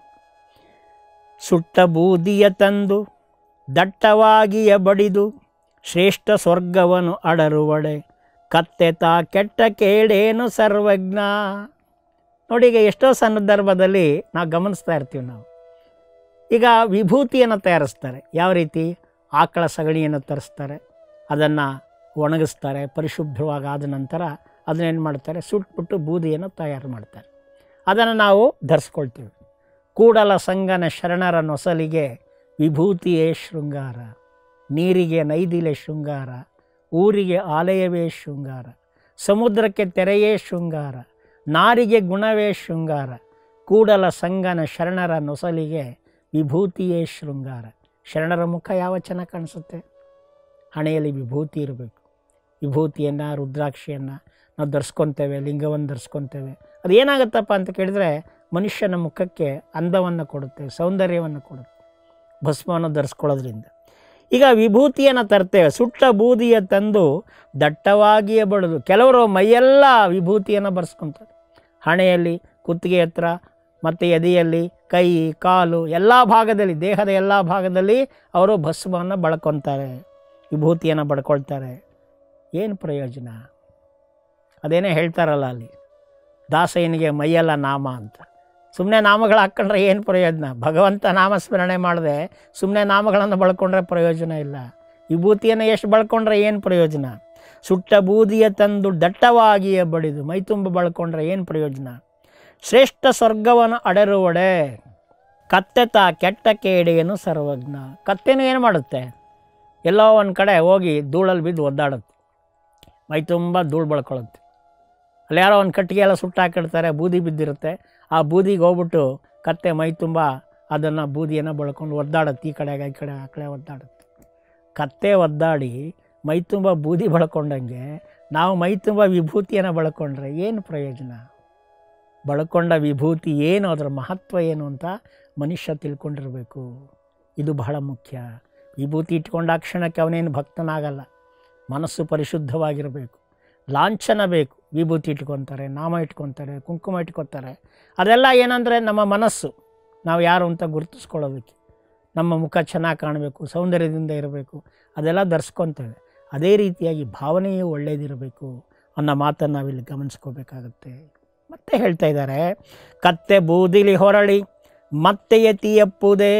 ಸುಟ್ಟ ಬೂದಿಯ ತಂದು ದಟ್ಟವಾಗಿಯ ಬಡಿದು ಶ್ರೇಷ್ಠ ಸ್ವರ್ಗವನ್ನು ಅಡರುವಡೆ ಕತ್ತೆತ ಕೆಟ್ಟ ಕೇಳೇನು ಸರ್ವಜ್ಞ ನೋಡಿ ಈಗ ಎಷ್ಟೋ ಸಂದರ್ಭದಲ್ಲಿ ನಾವು ಗಮನಿಸ್ತಾ ಇರ್ತೀವಿ ನಾವು ಈಗ ವಿಭೂತಿಯನ್ನು ತಯಾರಿಸ್ತಾರೆ ಯಾವ ರೀತಿ ಆಕಳ ಸಗಣಿಯನ್ನು ತರಿಸ್ತಾರೆ ಅದನ್ನು ಒಣಗಿಸ್ತಾರೆ ಪರಿಶುದ್ಧವಾಗಿ ಆದ ನಂತರ ಅದನ್ನೇನು ಮಾಡ್ತಾರೆ ಸುಟ್ಬಿಟ್ಟು ಬೂದಿಯನ್ನು ತಯಾರು ಮಾಡ್ತಾರೆ ಅದನ್ನು ನಾವು ಧರಿಸ್ಕೊಳ್ತೀವಿ ಕೂಡಲ ಸಂಗನ ಶರಣರ ನೊಸಲಿಗೆ ವಿಭೂತಿಯೇ ಶೃಂಗಾರ ನೀರಿಗೆ ನೈದಿಲೆ ಶೃಂಗಾರ ಊರಿಗೆ ಆಲಯವೇ ಶೃಂಗಾರ ಸಮುದ್ರಕ್ಕೆ ತೆರೆಯೇ ಶೃಂಗಾರ ನಾರಿಗೆ ಗುಣವೇ ಶೃಂಗಾರ ಕೂಡಲ ಸಂಗನ ಶರಣರ ನೊಸಲಿಗೆ ವಿಭೂತಿಯೇ ಶೃಂಗಾರ ಶರಣರ ಮುಖ ಯಾವ ಚೆನ್ನಾಗಿ ಕಾಣಿಸುತ್ತೆ ಹಣೆಯಲ್ಲಿ ವಿಭೂತಿ ಇರಬೇಕು ವಿಭೂತಿಯನ್ನು ರುದ್ರಾಕ್ಷಿಯನ್ನು ನಾವು ಧರಿಸ್ಕೊತೇವೆ ಲಿಂಗವನ್ನು ಧರಿಸ್ಕೊತೇವೆ ಅದು ಏನಾಗುತ್ತಪ್ಪ ಅಂತ ಕೇಳಿದರೆ ಮನುಷ್ಯನ ಮುಖಕ್ಕೆ ಅಂದವನ್ನು ಕೊಡುತ್ತೆ ಸೌಂದರ್ಯವನ್ನು ಕೊಡುತ್ತೆ ಭಸ್ಮವನ್ನು ಧರಿಸ್ಕೊಳ್ಳೋದ್ರಿಂದ ಈಗ ವಿಭೂತಿಯನ್ನು ತರ್ತೇವೆ ಸುಟ್ಟ ಬೂದಿಯ ತಂದು ದಟ್ಟವಾಗಿಯೇ ಬಡಿದು ಕೆಲವರು ಮೈಯೆಲ್ಲ ವಿಭೂತಿಯನ್ನು ಬರ್ಸ್ಕೊತಾರೆ ಹಣೆಯಲ್ಲಿ ಕುತ್ತಿಗೆ ಹತ್ರ ಮತ್ತು ಎದೆಯಲ್ಲಿ ಕೈ ಕಾಲು ಎಲ್ಲ ಭಾಗದಲ್ಲಿ ದೇಹದ ಎಲ್ಲ ಭಾಗದಲ್ಲಿ ಅವರು ಭಸ್ಮವನ್ನು ಬಳ್ಕೊತಾರೆ ವಿಭೂತಿಯನ್ನು ಬಡ್ಕೊಳ್ತಾರೆ ಏನು ಪ್ರಯೋಜನ ಅದೇನೇ ಹೇಳ್ತಾರಲ್ಲ ಅಲ್ಲಿ ದಾಸಯ್ಯನಿಗೆ ಮೈಯೆಲ್ಲ ನಾಮ ಅಂತ ಸುಮ್ಮನೆ ನಾಮಗಳು ಹಾಕ್ಕೊಂಡ್ರೆ ಏನು ಪ್ರಯೋಜನ ಭಗವಂತ ನಾಮಸ್ಮರಣೆ ಮಾಡದೆ ಸುಮ್ಮನೆ ನಾಮಗಳನ್ನು ಬಳ್ಕೊಂಡ್ರೆ ಪ್ರಯೋಜನ ಇಲ್ಲ ವಿಭೂತಿಯನ್ನು ಎಷ್ಟು ಬಳ್ಕೊಂಡ್ರೆ ಏನು ಪ್ರಯೋಜನ ಸುಟ್ಟ ಬೂದಿಯ ತಂದು ದಟ್ಟವಾಗಿಯೇ ಬಡಿದು ಮೈತುಂಬ ಬಳ್ಕೊಂಡ್ರೆ ಏನು ಪ್ರಯೋಜನ ಶ್ರೇಷ್ಠ ಸ್ವರ್ಗವನ್ನು ಅಡೆರುವಡೆ ಕತ್ತೆ ತಾ ಕೆಟ್ಟ ಕೇಡಿಯನ್ನು ಸರ್ವಜ್ಞ ಕತ್ತೆನೂ ಏನು ಮಾಡುತ್ತೆ ಎಲ್ಲೋ ಒಂದು ಕಡೆ ಹೋಗಿ ಧೂಳಲ್ಲಿ ಬಿದ್ದು ಒದ್ದಾಡುತ್ತೆ ಮೈ ತುಂಬ ಧೂಳು ಬಳ್ಕೊಳ್ಳುತ್ತೆ ಅಲ್ಲಿ ಯಾರೋ ಒಂದು ಕಟ್ಟಿಗೆ ಎಲ್ಲ ಸುಟ್ಟಾಕಿಡ್ತಾರೆ ಬೂದಿ ಬಿದ್ದಿರುತ್ತೆ ಆ ಬೂದಿಗೆ ಹೋಗ್ಬಿಟ್ಟು ಕತ್ತೆ ಮೈ ತುಂಬ ಅದನ್ನು ಬೂದಿಯನ್ನು ಬಳ್ಕೊಂಡು ಒದ್ದಾಡುತ್ತೆ ಈ ಕಡೆಗೆ ಈ ಕಡೆ ಆ ಕಡೆ ಒದ್ದಾಡುತ್ತೆ ಕತ್ತೆ ಒದ್ದಾಡಿ ಮೈ ತುಂಬ ಬೂದಿ ಬಳ್ಕೊಂಡಂಗೆ ನಾವು ಮೈ ತುಂಬ ವಿಭೂತಿಯನ್ನು ಬಳ್ಕೊಂಡ್ರೆ ಏನು ಪ್ರಯೋಜನ ಬಳ್ಕೊಂಡ ವಿಭೂತಿ ಏನು ಅದರ ಮಹತ್ವ ಏನು ಅಂತ ಮನುಷ್ಯ ತಿಳ್ಕೊಂಡಿರಬೇಕು ಇದು ಬಹಳ ಮುಖ್ಯ ವಿಭೂತಿ ಇಟ್ಕೊಂಡ ಕ್ಷಣಕ್ಕೆ ಅವನೇನು ಭಕ್ತನಾಗಲ್ಲ ಮನಸ್ಸು ಪರಿಶುದ್ಧವಾಗಿರಬೇಕು ಲಾಂಛನ ಬೇಕು ವಿಭೂತಿ ಇಟ್ಕೊತಾರೆ ನಾಮ ಇಟ್ಕೊತಾರೆ ಕುಂಕುಮ ಇಟ್ಕೊತಾರೆ ಅದೆಲ್ಲ ಏನಂದರೆ ನಮ್ಮ ಮನಸ್ಸು ನಾವು ಯಾರು ಅಂತ ಗುರುತಿಸ್ಕೊಳ್ಳೋದಕ್ಕೆ ನಮ್ಮ ಮುಖ ಚೆನ್ನಾಗಿ ಕಾಣಬೇಕು ಸೌಂದರ್ಯದಿಂದ ಇರಬೇಕು ಅದೆಲ್ಲ ಧರಿಸ್ಕೊತೇವೆ ಅದೇ ರೀತಿಯಾಗಿ ಭಾವನೆಯೂ ಒಳ್ಳೆಯದಿರಬೇಕು ಅನ್ನೋ ಮಾತನ್ನು ನಾವಿಲ್ಲಿ ಗಮನಿಸ್ಕೋಬೇಕಾಗತ್ತೆ ಮತ್ತೆ ಹೇಳ್ತಾ ಇದ್ದಾರೆ ಕತ್ತೆ ಬೂದಿಲಿ ಹೊರಳಿ ಮತ್ತೆ ಎತ್ತಿಯಪ್ಪುದೇ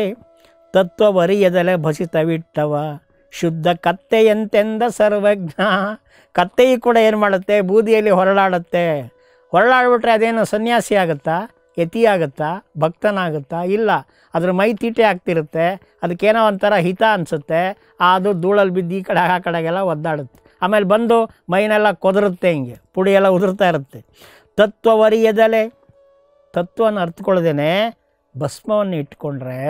ತತ್ವವರಿಯದಲೆ ಭಸಿತವಿಟ್ಟವ ಶುದ್ಧ ಕತ್ತೆಯಂತೆಂದ ಸರ್ವಜ್ಞ ಕತ್ತೆಯು ಕೂಡ ಏನು ಮಾಡುತ್ತೆ ಬೂದಿಯಲ್ಲಿ ಹೊರಳಾಡುತ್ತೆ ಹೊರಳಾಡ್ಬಿಟ್ರೆ ಅದೇನು ಸನ್ಯಾಸಿ ಆಗುತ್ತಾ ಯತಿ ಆಗುತ್ತಾ ಭಕ್ತನಾಗುತ್ತಾ ಇಲ್ಲ ಅದ್ರ ಮೈ ತೀಟೆ ಆಗ್ತಿರುತ್ತೆ ಅದಕ್ಕೇನೋ ಒಂಥರ ಹಿತ ಅನಿಸುತ್ತೆ ಅದು ಧೂಳಲ್ಲಿ ಬಿದ್ದು ಈ ಕಡೆ ಆ ಕಡೆಗೆಲ್ಲ ಒದ್ದಾಡುತ್ತೆ ಆಮೇಲೆ ಬಂದು ಮೈನೆಲ್ಲ ಕೊದರುತ್ತೆ ಹಿಂಗೆ ಪುಡಿ ಎಲ್ಲ ಉದುರ್ತಾ ಇರುತ್ತೆ ತತ್ವವರಿಯದಲೆ ತತ್ವವನ್ನು ಅರ್ಥಕೊಳ್ಳದೇನೆ ಭಸ್ಮವನ್ನು ಇಟ್ಕೊಂಡ್ರೆ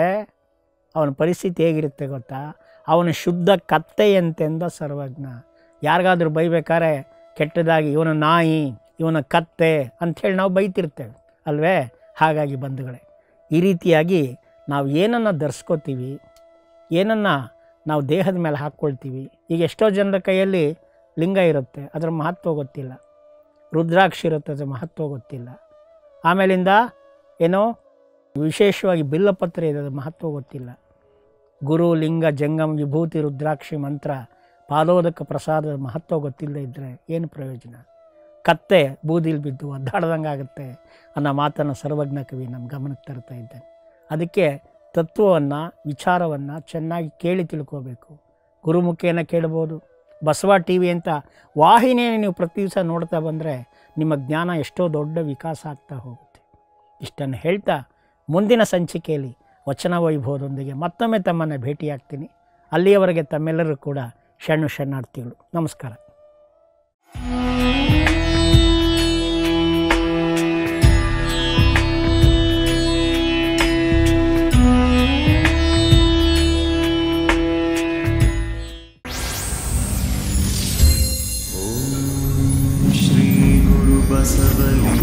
ಅವನ ಪರಿಸ್ಥಿತಿ ಹೇಗಿರುತ್ತೆ ಗೊತ್ತಾ ಅವನು ಶುದ್ಧ ಕತ್ತೆಯಂತೆಂದ ಸರ್ವಜ್ಞ ಯಾರಿಗಾದ್ರೂ ಬೈಬೇಕಾದ್ರೆ ಕೆಟ್ಟದಾಗಿ ಇವನು ನಾಯಿ ಇವನ ಕತ್ತೆ ಅಂಥೇಳಿ ನಾವು ಬೈತಿರ್ತೇವೆ ಅಲ್ವೇ ಹಾಗಾಗಿ ಬಂಧುಗಳೇ ಈ ರೀತಿಯಾಗಿ ನಾವು ಏನನ್ನು ಧರಿಸ್ಕೋತೀವಿ ಏನನ್ನು ನಾವು ದೇಹದ ಮೇಲೆ ಹಾಕ್ಕೊಳ್ತೀವಿ ಈಗ ಎಷ್ಟೋ ಜನರ ಕೈಯಲ್ಲಿ ಲಿಂಗ ಇರುತ್ತೆ ಅದರ ಮಹತ್ವ ಗೊತ್ತಿಲ್ಲ ರುದ್ರಾಕ್ಷಿ ಇರುತ್ತೆ ಅದರ ಮಹತ್ವ ಗೊತ್ತಿಲ್ಲ ಆಮೇಲಿಂದ ಏನೋ ವಿಶೇಷವಾಗಿ ಬಿಲ್ಲಪತ್ರ ಇದೆ ಅದರ ಮಹತ್ವ ಗೊತ್ತಿಲ್ಲ ಗುರು ಲಿಂಗ ಜಂಗಮ ವಿಭೂತಿ ರುದ್ರಾಕ್ಷಿ ಮಂತ್ರ ಪಾದೋದಕ ಪ್ರಸಾದದ ಮಹತ್ವ ಗೊತ್ತಿಲ್ಲದೆ ಇದ್ದರೆ ಏನು ಪ್ರಯೋಜನ ಕತ್ತೆ ಬೂದಿಲಿ ಬಿದ್ದು ಒದ್ದಾಡ್ದಂಗೆ ಆಗುತ್ತೆ ಅನ್ನೋ ಮಾತನ್ನು ಸರ್ವಜ್ಞ ಕವಿ ನಮ್ಮ ಗಮನಕ್ಕೆ ತರ್ತಾ ಇದ್ದಾನೆ ಅದಕ್ಕೆ ತತ್ವವನ್ನು ವಿಚಾರವನ್ನು ಚೆನ್ನಾಗಿ ಕೇಳಿ ತಿಳ್ಕೋಬೇಕು ಗುರುಮುಖೇನ ಕೇಳ್ಬೋದು ಬಸವ ಟಿ ವಿ ಅಂತ ವಾಹಿನಿಯನ್ನು ನೀವು ಪ್ರತಿ ದಿವಸ ನೋಡ್ತಾ ಬಂದರೆ ನಿಮ್ಮ ಜ್ಞಾನ ಎಷ್ಟೋ ದೊಡ್ಡ ವಿಕಾಸ ಆಗ್ತಾ ಹೋಗುತ್ತೆ ಇಷ್ಟನ್ನು ಹೇಳ್ತಾ ಮುಂದಿನ ಸಂಚಿಕೆಯಲ್ಲಿ ವಚನ ವೈಭವದೊಂದಿಗೆ ಮತ್ತೊಮ್ಮೆ ತಮ್ಮನ್ನು ಭೇಟಿಯಾಗ್ತೀನಿ ಅಲ್ಲಿಯವರೆಗೆ ತಮ್ಮೆಲ್ಲರೂ ಕೂಡ ಶರಣು ಶರಣಾರ್ಥಿಗಳು ನಮಸ್ಕಾರ श्रीगुरुबसवलिं